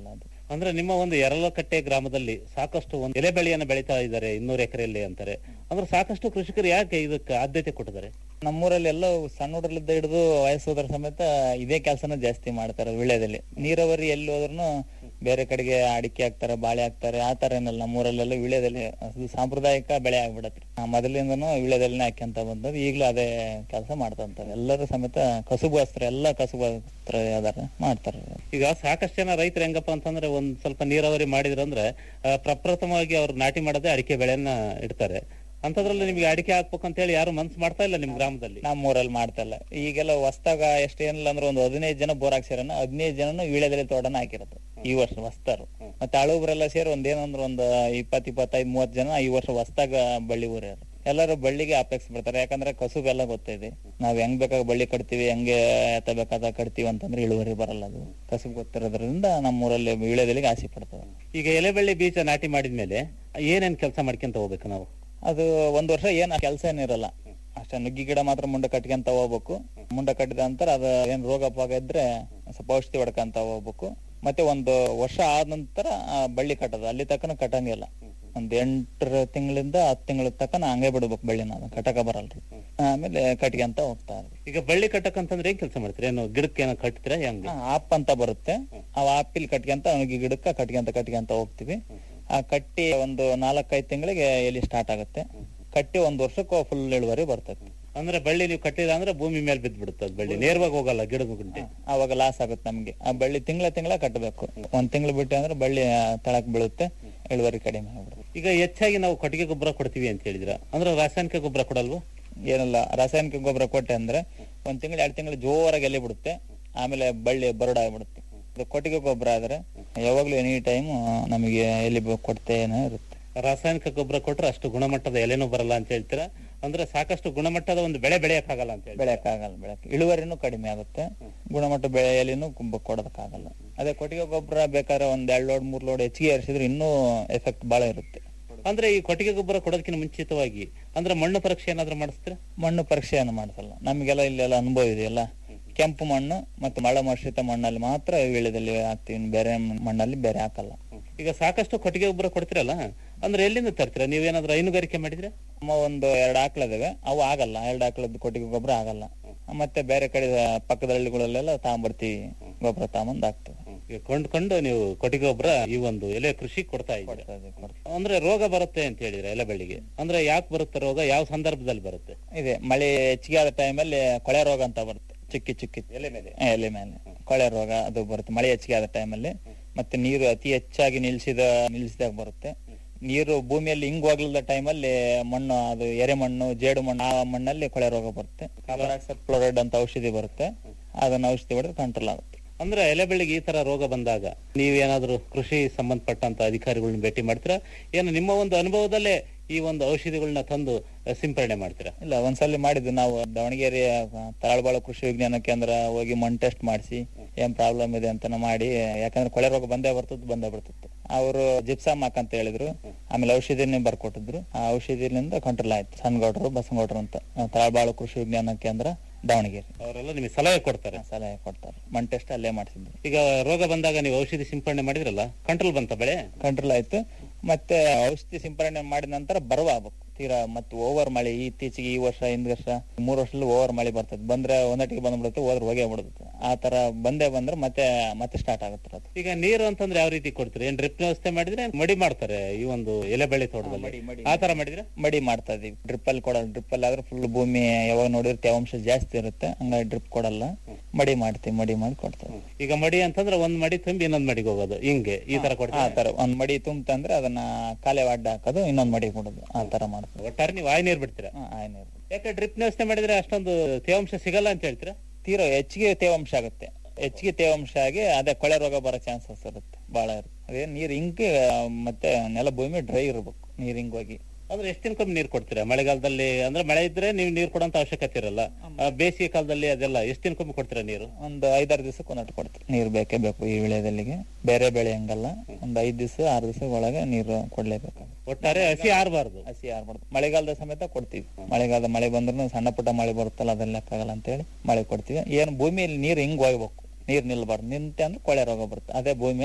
ಅಂದ್ರೆ ನಿಮ್ಮ ಒಂದು ಎರಲಕಟ್ಟೆ ಗ್ರಾಮದಲ್ಲಿ ಸಾಕಷ್ಟು ಒಂದು ಎಲೆ ಬೆಳೆಯನ್ನು ಬೆಳೀತಾ ಇದ್ದಾರೆ ಇನ್ನೂರು ಎಕರೆಯಲ್ಲಿ ಅಂತಾರೆ ಅಂದ್ರೆ ಸಾಕಷ್ಟು ಕೃಷಿಕರು ಯಾಕೆ ಇದಕ್ಕೆ ಆದ್ಯತೆ ಕೊಟ್ಟಿದ್ದಾರೆ ನಮ್ಮೂರಲ್ಲಿ ಎಲ್ಲ ಸಣ್ಣ ಹುಡುಗರಿಂದ ಹಿಡಿದು ವಯಸ್ಸೋದ್ರ ಸಮೇತ ಇದೇ ಕೆಲಸನ ಜಾಸ್ತಿ ಮಾಡ್ತಾರೆ ವಿಳ್ಯದಲ್ಲಿ ನೀರಾವರಿ ಎಲ್ಲಿ ಹೋದ್ರು ಬೇರೆ ಕಡೆಗೆ ಅಡಿಕೆ ಹಾಕ್ತಾರೆ ಬಾಳೆ ಹಾಕ್ತಾರೆ ಆ ತರ ಏನಲ್ಲ ನಮ್ಮೂರಲ್ಲೆಲ್ಲ ವಿಳ್ಯದಲ್ಲಿ ಅದು ಸಾಂಪ್ರದಾಯಿಕ ಬೆಳೆ ಆಗ್ಬಿಡತ್ರಿ ಆ ಮೊದಲಿಂದನೂ ವಿಳ್ಯದಲ್ಲಿನೇ ಹಾಕ್ಯಂತ ಬಂದದ್ದು ಈಗಲೂ ಅದೇ ಕೆಲಸ ಮಾಡ್ತಂತಾರೆ ಎಲ್ಲರೂ ಸಮೇತ ಕಸುಬು ವಸ್ತ್ರ ಎಲ್ಲ ಕಸುಬು ವಸ್ತ್ರ ಯಾವ್ದಾರ ಮಾಡ್ತಾರೆ ಈಗ ಸಾಕಷ್ಟು ಜನ ರೈತರು ಹೆಂಗಪ್ಪ ಅಂತಂದ್ರೆ ಒಂದ್ ಸ್ವಲ್ಪ ನೀರಾವರಿ ಮಾಡಿದ್ರಂದ್ರೆ ಆ, ಪ್ರಪ್ರಥಮವಾಗಿ ಅವ್ರು ನಾಟಿ ಮಾಡದೆ ಅಡಿಕೆ ಬೆಳೆಯನ್ನ ಇಡ್ತಾರೆ ಅಂತದ್ರಲ್ಲಿ ನಿಮ್ಗೆ ಅಡಿಕೆ ಹಾಕ್ಬೇಕು ಅಂತ ಹೇಳಿ ಯಾರು ಮನ್ಸು ಮಾಡ್ತಾ ಇಲ್ಲ ನಿಮ್ ಗ್ರಾಮದಲ್ಲಿ ನಮ್ಮ ಊರಲ್ಲಿ ಮಾಡ್ತಾ ಇಲ್ಲ ಈಗೆಲ್ಲ ಹೊಸ್ದಾಗ ಎಷ್ಟೇನಿಲ್ಲ ಅಂದ್ರೆ ಒಂದು ಹದಿನೈದು ಜನ ಬೋರ್ ಹಾಕ್ಸಿರನ ಹದಿನೈದು ಜನನು ವೀಳ್ಯದಲ್ಲಿ ತೋಟನ ಹಾಕಿರೋದು ಈ ವರ್ಷ ಹೊಸ್ತಾರು ಮತ್ತೆ ಹಳುಬ್ರೆಲ್ಲ ಸೇರಿ ಒಂದ್ ಏನಂದ್ರೆ ಒಂದು ಇಪ್ಪತ್ ಇಪ್ಪತ್ತೈದು ಮೂವತ್ ಜನ ಈ ವರ್ಷ ಹೊಸ್ದಾಗ ಬಳ್ಳಿ ಊರ್ಯಾರ ಎಲ್ಲರೂ ಬಳ್ಳಿಗೆ ಅಪೇಕ್ಷೆ ಬಿಡ್ತಾರೆ ಯಾಕಂದ್ರೆ ಕಸುಬೆಲ್ಲ ಗೊತ್ತಿದೆ ನಾವ್ ಹೆಂಗ್ ಬೇಕಾಗ ಬಳ್ಳಿ ಕಟ್ತೀವಿ ಹೆಂಗೆ ಎತ್ತ ಬೇಕಾದ ಕಟ್ತೀವಿ ಅಂತಂದ್ರೆ ಇಳುವರಿ ಬರಲ್ಲ ಅದು ಕಸುಬು ಗೊತ್ತಿರೋದ್ರಿಂದ ನಮ್ಮ ಊರಲ್ಲಿ ವೀಳ್ಯದಲ್ಲಿಗೆ ಆಸೆ ಪಡ್ತದೆ ಈಗ ಎಲೆ ಬೆಳ್ಳಿ ಬೀಜ ನಾಟಿ ಮಾಡಿದ್ಮೇಲೆ ಏನೇನ್ ಕೆಲಸ ಮಾಡ್ಕೊಂತ ಹೋಗ್ಬೇಕು ನಾವು ಅದು ಒಂದ್ ವರ್ಷ ಏನ್ ಕೆಲಸ ಏನಿರಲ್ಲ ಅಷ್ಟೇ ನುಗ್ಗಿ ಗಿಡ ಮಾತ್ರ ಮುಂಡ ಕಟ್ಕೊಂತ ಹೋಗ್ಬೇಕು ಮುಂಡ ಕಟ್ಟಿದ ನಂತರ ಅದ ಏನ್ ರೋಗ ಪಾಗ ಇದ್ರೆ ಸ್ವಲ್ಪ ಔಷಧಿ ಹೊಡ್ಕಂತ ಹೋಗ್ಬೇಕು ಮತ್ತೆ ಒಂದು ವರ್ಷ ಆದ ನಂತರ ಆ ಬಳ್ಳಿ ಕಟ್ಟೋದು ಅಲ್ಲಿ ತಕ್ಕನ ಕಟ್ಟಂಗಿಲ್ಲ ಒಂದ್ ಎಂಟರ ತಿಂಗಳಿಂದ ಹತ್ತು ತಿಂಗಳ ತಕ್ಕನ ಹಂಗೆ ಬಿಡ್ಬೇಕು ಬಳ್ಳಿನ ಅದು ಕಟ್ಟಕ ಬರಲ್ರಿ ಆಮೇಲೆ ಕಟ್ಕೊಂತ ಹೋಗ್ತಾ ಇರ್ಬೇಕು. ಈಗ ಬಳ್ಳಿ ಕಟ್ಟಕ್ಕಂತಂದ್ರೆ ಏನ್ ಕೆಲಸ ಮಾಡ್ತೀರಾ ಏನು ಗಿಡಕ್ಕೆ ಏನೋ ಕಟ್ತೀರಾ ಹೆಂಗ್ ಆ, ಆಪ್ ಅಂತ ಬರುತ್ತೆ ಆ ಆಪಿಲ್ ಕಟ್ಕೊಂತ ಅವನಿಗೆ ಗಿಡಕ್ಕ ಕಟ್ಕೊಂತ ಕಟ್ಕೊಂತ ಹೋಗ್ತಿವಿ ಆ ಕಟ್ಟಿ ಒಂದು ನಾಲ್ಕೈದು ತಿಂಗಳಿಗೆ ಎಲ್ಲಿ ಸ್ಟಾರ್ಟ್ ಆಗುತ್ತೆ ಕಟ್ಟಿ ಒಂದ್ ವರ್ಷಕ್ಕೂ ಫುಲ್ ಇಳುವರಿ ಬರ್ತದೆ ಅಂದ್ರೆ ಬಳ್ಳಿ ನೀವು ಕಟ್ಟಿಲ್ಲ ಅಂದ್ರೆ ಭೂಮಿ ಮೇಲೆ ಬಿದ್ದು ಬಿಡುತ್ತೆ ಅದು ಬಳ್ಳಿ ನೇರವಾಗಿ ಹೋಗಲ್ಲ ಗಿಡದ ಗುಂಟೆ ಅವಾಗ ಲಾಸ್ ಆಗುತ್ತೆ ನಮ್ಗೆ ಆ ಬಳ್ಳಿ ತಿಂಗಳ ತಿಂಗಳ ಕಟ್ಟಬೇಕು ಒಂದ್ ತಿಂಗಳು ಬಿಟ್ಟು ಅಂದ್ರೆ ಬಳ್ಳಿ ತಳಕ್ ಬೀಳುತ್ತೆ ಇಳುವರಿ ಕಡಿಮೆ ಆಗ್ಬಿಡುತ್ತೆ ಈಗ ಹೆಚ್ಚಾಗಿ ನಾವು ಕೊಟ್ಟಿಗೆ ಗೊಬ್ಬರ ಕೊಡ್ತೀವಿ ಅಂತ ಹೇಳಿದ್ರ ಅಂದ್ರೆ ರಾಸಾಯನಿಕ ಗೊಬ್ಬರ ಕೊಡಲ್ವಾ ಏನಿಲ್ಲ ರಾಸಾಯನಿಕ ಗೊಬ್ಬರ ಕೊಟ್ಟೆ ಅಂದ್ರೆ ಒಂದ್ ತಿಂಗಳು ಎರಡ್ ತಿಂಗಳು ಜೋರಾಗಿ ಎಲೆ ಬಿಡುತ್ತೆ ಆಮೇಲೆ ಬಳ್ಳಿ ಬರಡಾಗ್ಬಿಡುತ್ತೆ ಇದು ಕೊಟ್ಟಿಗೆ ಗೊಬ್ಬರ ಆದ್ರೆ ಯಾವಾಗ್ಲೂ ಎನಿ ಟೈಮ್ ನಮಗೆ ಎಲ್ಲಿ ಕೊಡ್ತೇನೆ ಇರುತ್ತೆ ರಾಸಾಯನಿಕ ಗೊಬ್ಬರ ಕೊಟ್ರೆ ಅಷ್ಟು ಗುಣಮಟ್ಟದ ಎಲೆನೂ ಬರಲ್ಲ ಅಂತ ಹೇಳ್ತೀರಾ ಅಂದ್ರೆ ಸಾಕಷ್ಟು ಗುಣಮಟ್ಟದ ಒಂದು ಬೆಳೆ ಬೆಳೆಯಕ್ಕಾಗಲ್ಲ ಅಂತ ಹೇಳಿ ಬೆಳೆಯಕ್ಕಾಗಲ್ಲ ಬೆಳೆಕ್ ಇಳುವರಿನೂ ಕಡಿಮೆ ಆಗುತ್ತೆ ಗುಣಮಟ್ಟ ಬೆಳೆಯಲಿನೂ ಕೊಡೋದಕ್ಕಾಗಲ್ಲ ಅದೇ ಕೊಟ್ಟಿಗೆ ಗೊಬ್ಬರ ಬೇಕಾದ್ರೆ ಒಂದ್ ಎರಡ್ ಲೋಡ್ ಮೂರ್ ಲೋಡ್ ಹೆಚ್ಚಿಗೆ ಏರಿಸಿದ್ರೆ ಇನ್ನೂ ಎಫೆಕ್ಟ್ ಬಹಳ ಇರುತ್ತೆ ಅಂದ್ರೆ ಈ ಕೊಟ್ಟಿಗೆ ಗೊಬ್ಬರ ಕೊಡೋದಕ್ಕಿಂತ ಮುಂಚಿತವಾಗಿ ಅಂದ್ರೆ ಮಣ್ಣು ಪರೀಕ್ಷೆ ಏನಾದ್ರೂ ಮಾಡಿಸ್ತೀರಾ ಮಣ್ಣು ಪರೀಕ್ಷೆಯನ್ನು ಮಾಡಿಸಲ್ಲ ನಮಗೆಲ್ಲ ಇಲ್ಲೆಲ್ಲ ಅನುಭವ ಇದೆಯಲ್ಲ ಕೆಂಪು ಮಣ್ಣು ಮತ್ತು ಮಳೆ ಮಿಶ್ರಿತ ಮಣ್ಣಲ್ಲಿ ಮಾತ್ರ ವೀಳ್ಯದಲ್ಲಿ ಹಾಕ್ತಿವಿ ಇನ್ನು ಬೇರೆ ಮಣ್ಣಲ್ಲಿ ಬೇರೆ ಹಾಕಲ್ಲ ಈಗ ಸಾಕಷ್ಟು ಕೊಟ್ಟಿಗೆ ಗೊಬ್ಬರ ಕೊಡ್ತೀರಲ್ಲ ಅಂದ್ರೆ ಎಲ್ಲಿಂದ ತರ್ತೀರಾ ನೀವೇನಾದ್ರೂ ಹೈನುಗಾರಿಕೆ ಮಾಡಿದ್ರೆ ನಮ್ಮ ಒಂದು ಎರಡು ಆಕಳದಿವೆ ಅವು ಆಗಲ್ಲ ಎರಡು ಆಕಳದ ಕೊಟ್ಟಿಗೆ ಗೊಬ್ಬರ ಆಗಲ್ಲ ಮತ್ತೆ ಬೇರೆ ಕಡೆ ಪಕ್ಕದ ಹಳ್ಳಿಗಳಲ್ಲೆಲ್ಲ ತಗೊಂಬರ್ತೀವಿ ಗೊಬ್ಬರ ತಗೊಂಬಂದ್ ಹಾಕ್ತೇವೆ ಈಗ ಕೊಂಡ್ಕೊಂಡು ನೀವು ಕೊಟ್ಟಿಗೆ ಗೊಬ್ಬರ ಈ ಒಂದು ಎಲೆ ಕೃಷಿ ಕೊಡ್ತಾ ಇದ್ದೀರಾ ಅಂದ್ರೆ ರೋಗ ಬರುತ್ತೆ ಅಂತ ಹೇಳಿದ್ರೆ ಎಲೆ ಬೆಳ್ಳಿಗೆ ಅಂದ್ರೆ ಯಾಕೆ ಬರುತ್ತೆ ರೋಗ ಯಾವ ಸಂದರ್ಭದಲ್ಲಿ ಬರುತ್ತೆ ಇದೆ ಮಳೆ ಹೆಚ್ಚಿಗೆ ಆದ ಟೈಮಲ್ಲಿ ಕೊಳೆ ರೋಗ ಅಂತ ಬರುತ್ತೆ ಚಿಕ್ಕಿ ಚಿಕ್ಕಿ ಎಲೆ ಮೇಲೆ ಆ, ಎಲೆ ಮೇಲೆ ಕೊಳೆ ರೋಗ ಅದು ಬರುತ್ತೆ ಮಳೆ ಹೆಚ್ಚಿಗೆ ಆದ ಟೈಮಲ್ಲಿ ಮತ್ತೆ ನೀರು ಅತಿ ಹೆಚ್ಚಾಗಿ ನಿಲ್ಸಿದ ನಿಲ್ಸಿದಾಗ ಬರುತ್ತೆ ನೀರು ಭೂಮಿಯಲ್ಲಿ ಹಿಂಗ್ ಹೋಗ್ಲಿಲ್ಲ ಟೈಮಲ್ಲಿ ಮಣ್ಣು ಅದು ಎರೆ ಮಣ್ಣು ಜೇಡು ಮಣ್ಣು ಆ ಮಣ್ಣಲ್ಲಿ ಕೊಳೆ ರೋಗ ಬರುತ್ತೆ ಕಾಪರ್ ಆಕ್ಸೈಡ್ ಫ್ಲೋರೈಡ್ ಅಂತ ಔಷಧಿ ಬರುತ್ತೆ ಅದನ್ನ ಔಷಧಿ ಹೊಡೆದ್ರೆ ಕಂಟ್ರೋಲ್ ಆಗುತ್ತೆ ಅಂದ್ರೆ ಎಲೆ ಬೆಳ್ಳಿಗೆ ಈ ತರ ರೋಗ ಬಂದಾಗ ನೀವೇನಾದ್ರೂ ಕೃಷಿ ಸಂಬಂಧಪಟ್ಟಂತ ಅಧಿಕಾರಿಗಳನ್ನ ಭೇಟಿ ಮಾಡ್ತೀರಾ ಏನು ನಿಮ್ಮ ಒಂದು ಅನುಭವದಲ್ಲೇ ಈ ಒಂದು ಔಷಧಿಗಳನ್ನ ತಂದು ಅಹ್, ಸಿಂಪರಣೆ ಮಾಡ್ತೀರಾ ಇಲ್ಲ ಒಂದ್ಸಲಿ ಮಾಡಿದ್ದು ನಾವು ದಾವಣಗೆರೆ ತರಳಬಾಳ ಕೃಷಿ ವಿಜ್ಞಾನ ಕೇಂದ್ರ ಹೋಗಿ ಮಣ್ಣು ಟೆಸ್ಟ್ ಮಾಡಿಸಿ ಏನ್ ಪ್ರಾಬ್ಲಮ್ ಇದೆ ಅಂತ ಮಾಡಿ ಯಾಕಂದ್ರೆ ಕೊಳೆ ರೋಗ ಬಂದೇ ಬರ್ತದ್ದು ಬಂದೇ ಬರ್ತಿತ್ತು ಅವರು ಜಿಪ್ಸಾಮ್ ಹಾಕಂತ ಹೇಳಿದ್ರು ಆಮೇಲೆ ಔಷಧಿನೇ ಬರ್ಕೊಟ್ಟಿದ್ರು ಆ ಔಷಧಿಲಿಂದ ಕಂಟ್ರೋಲ್ ಆಯ್ತು ಸಣ್ಣಗೌಡರು ಬಸನಗೌಡರು ಅಂತ ತರಳಬಾಳ ಕೃಷಿ ವಿಜ್ಞಾನ ಕೇಂದ್ರ ದಾವಣಗೆರೆ ಅವರೆಲ್ಲ ನಿಮಗೆ ಸಲಹೆ ಕೊಡ್ತಾರೆ ಸಲಹೆ ಕೊಡ್ತಾರೆ ಮಣ್ಣು ಟೆಸ್ಟ್ ಅಲ್ಲೇ ಮಾಡಿಸಿದ್ರು ಈಗ ರೋಗ ಬಂದಾಗ ನೀವು ಔಷಧಿ ಸಿಂಪರಣೆ ಮಾಡಿದ್ರಲ್ಲ ಕಂಟ್ರೋಲ್ ಬಂತ ಬೆಳೆ ಕಂಟ್ರೋಲ್ ಆಯ್ತು ಮತ್ತೆ ಔಷಧಿ ಸಿಂಪರಣೆ ಮಾಡಿದ ನಂತರ ಬರುವ ಆಗ್ಬೇಕು ತೀರಾ ಮತ್ತೆ ಓವರ್ ಮಳೆ ಈ ಇತ್ತೀಚೆಗೆ ಈ ವರ್ಷ ಹಿಂದ್ ವರ್ಷ ಮೂರ್ ವರ್ಷದಲ್ಲಿ ಓವರ್ ಮಳೆ ಬರ್ತದೆ ಬಂದ್ರೆ ಒಂದಟ್ಟಿಗೆ ಬಂದ್ಬಿಡುತ್ತೆ ಹೋದ್ರೆ ಹೋಗೇ ಬಿಡುತ್ತೆ ಆ ತರ ಬಂದೇ ಬಂದ್ರೆ ಮತ್ತೆ ಮತ್ತೆ ಸ್ಟಾರ್ಟ್ ಆಗುತ್ತೆ ಅದು ಈಗ ನೀರು ಅಂತಂದ್ರೆ ಯಾವ ರೀತಿ ಕೊಡ್ತೀರಿ ಏನ್ ಡ್ರಿಪ್ ವ್ಯವಸ್ಥೆ ಮಾಡಿದ್ರೆ ಮಡಿ ಮಾಡ್ತಾರೆ ಈ ಒಂದು ಎಲೆ ಬೆಳೆ ತೋಟದಲ್ಲಿ ಆ ತರ ಮಾಡಿದ್ರೆ ಮಡಿ ಮಾಡ್ತಾ ಇದೀವಿ ಡ್ರಿಪ್ ಅಲ್ಲಿ ಕೊಡಲ್ಲ ಡ್ರಿಪ್ ಅಲ್ಲಿ ಆದ್ರೆ ಫುಲ್ ಭೂಮಿ ಯಾವಾಗ ನೋಡಿದ್ರೆ ತೇವಾಂಶ ಜಾಸ್ತಿ ಇರುತ್ತೆ ಹಂಗಾಗಿ ಡ್ರಿಪ್ ಕೊಡಲ್ಲ ಮಡಿ ಮಾಡ್ತೀವಿ ಮಡಿ ಮಾಡಿ ಕೊಡ್ತೇವೆ ಈಗ ಮಡಿ ಅಂತಂದ್ರೆ ಒಂದ್ ಮಡಿ ತುಂಬಿ ಇನ್ನೊಂದ್ ಮಡಿಗೆ ಹೋಗೋದು ಹಿಂಗೆ ಈ ತರ ಆ ಕೊಡ್ತಾರೆ ತರ ಒಂದ್ ಮಡಿ ತುಂಬಂದ್ರೆ ಅದನ್ನ ಕಾಲೆ ಅಡ್ಡ ಹಾಕೋದು ಇನ್ನೊಂದ್ ಮಡಿ ಕೊಡೋದು ಆ ತರ ಮಾಡ್ತೀವಿ ಒಟ್ಟಾರೆ ನೀವು ಆಯ್ ನೀರ್ ಬಿಡ್ತೀರಾ ಆಯ್ ನೀರು ಯಾಕೆ ಡ್ರಿಪ್ ವ್ಯವಸ್ಥೆ ಮಾಡಿದ್ರೆ ಅಷ್ಟೊಂದು ತೇವಾಂಶ ಸಿಗಲ್ಲ ಅಂತ ಹೇಳ್ತೀರಾ ತೀರಾ ಹೆಚ್ಚಿಗೆ ತೇವಾಂಶ ಆಗುತ್ತೆ ಹೆಚ್ಚಿಗೆ ತೇವಾಂಶ ಆಗಿ ಅದೇ ಕೊಳೆ ರೋಗ ಬರೋ ಚಾನ್ಸಸ್ ಇರುತ್ತೆ ಬಹಳ ಇರುತ್ತೆ ಅದೇ ನೀರ್ ಹಿಂಗೆ ಮತ್ತೆ ನೆಲ ಭೂಮಿ ಡ್ರೈ ಇರ್ಬೇಕು ನೀರ್ ಹಿಂಗ್ ಹೋಗಿ ಅಂದ್ರೆ ಎಷ್ಟು ದಿನಕ್ಕೊಮ್ಮೆ ನೀರ್ ಕೊಡ್ತೀರಾ ಮಳೆಗಾಲದಲ್ಲಿ ಅಂದ್ರೆ ಮಳೆ ಇದ್ರೆ ನೀವು ನೀರ್ ಕೊಡೋಂತ ಅವಶ್ಯಕತೆ ಇರಲ್ಲ ಆ, ಬೇಸಿಗೆ ಕಾಲದಲ್ಲಿ ಅದೆಲ್ಲ ಎಷ್ಟು ದಿನಕ್ಕೊಮ್ಮೆ ಕೊಡ್ತೀರಾ ನೀರು ಒಂದು ಐದಾರು ದಿವಸಕ್ಕೆ ಒಂದಟ್ಟು ಕೊಡ್ತೀವಿ ನೀರು ಬೇಕೇ ಬೇಕು ಈ ವಿಳೆದಲ್ಲಿಗೆ ಬೇರೆ ಬೆಳೆ ಹಂಗಲ್ಲ ಒಂದ್ ಐದ್ ದಿವಸ ಆರು ದಿವಸ ಒಳಗೆ ನೀರು ಕೊಡ್ಲೇಬೇಕು ಒಟ್ಟಾರೆ ಹಸಿ ಆರಬಾರ್ದು ಹಸಿ ಆರ್ಬಾರ್ದು ಮಳೆಗಾಲದ ಸಮೇತ ಕೊಡ್ತೀವಿ ಮಳೆಗಾಲದ ಮಳೆ ಬಂದ್ರು ಸಣ್ಣ ಪುಟ್ಟ ಮಳೆ ಬರುತ್ತಲ್ಲ ಅದೆಲ್ಲ ಲೆಕ್ಕಾಗಲ್ಲ ಅಂತ ಹೇಳಿ ಮಳೆ ಕೊಡ್ತೀವಿ ಏನು ಭೂಮಿಯಲ್ಲಿ ನೀರು ಹಿಂಗ್ ಹೋಗ್ಬೇಕು ನೀರ್ ನಿಲ್ಬಾರ್ದು ನಿಂತೆ ಅಂದ್ರೆ ಕೊಳೆ ರೋಗ ಬರುತ್ತೆ ಅದೇ ಭೂಮಿಯನ್ನು ನಾವು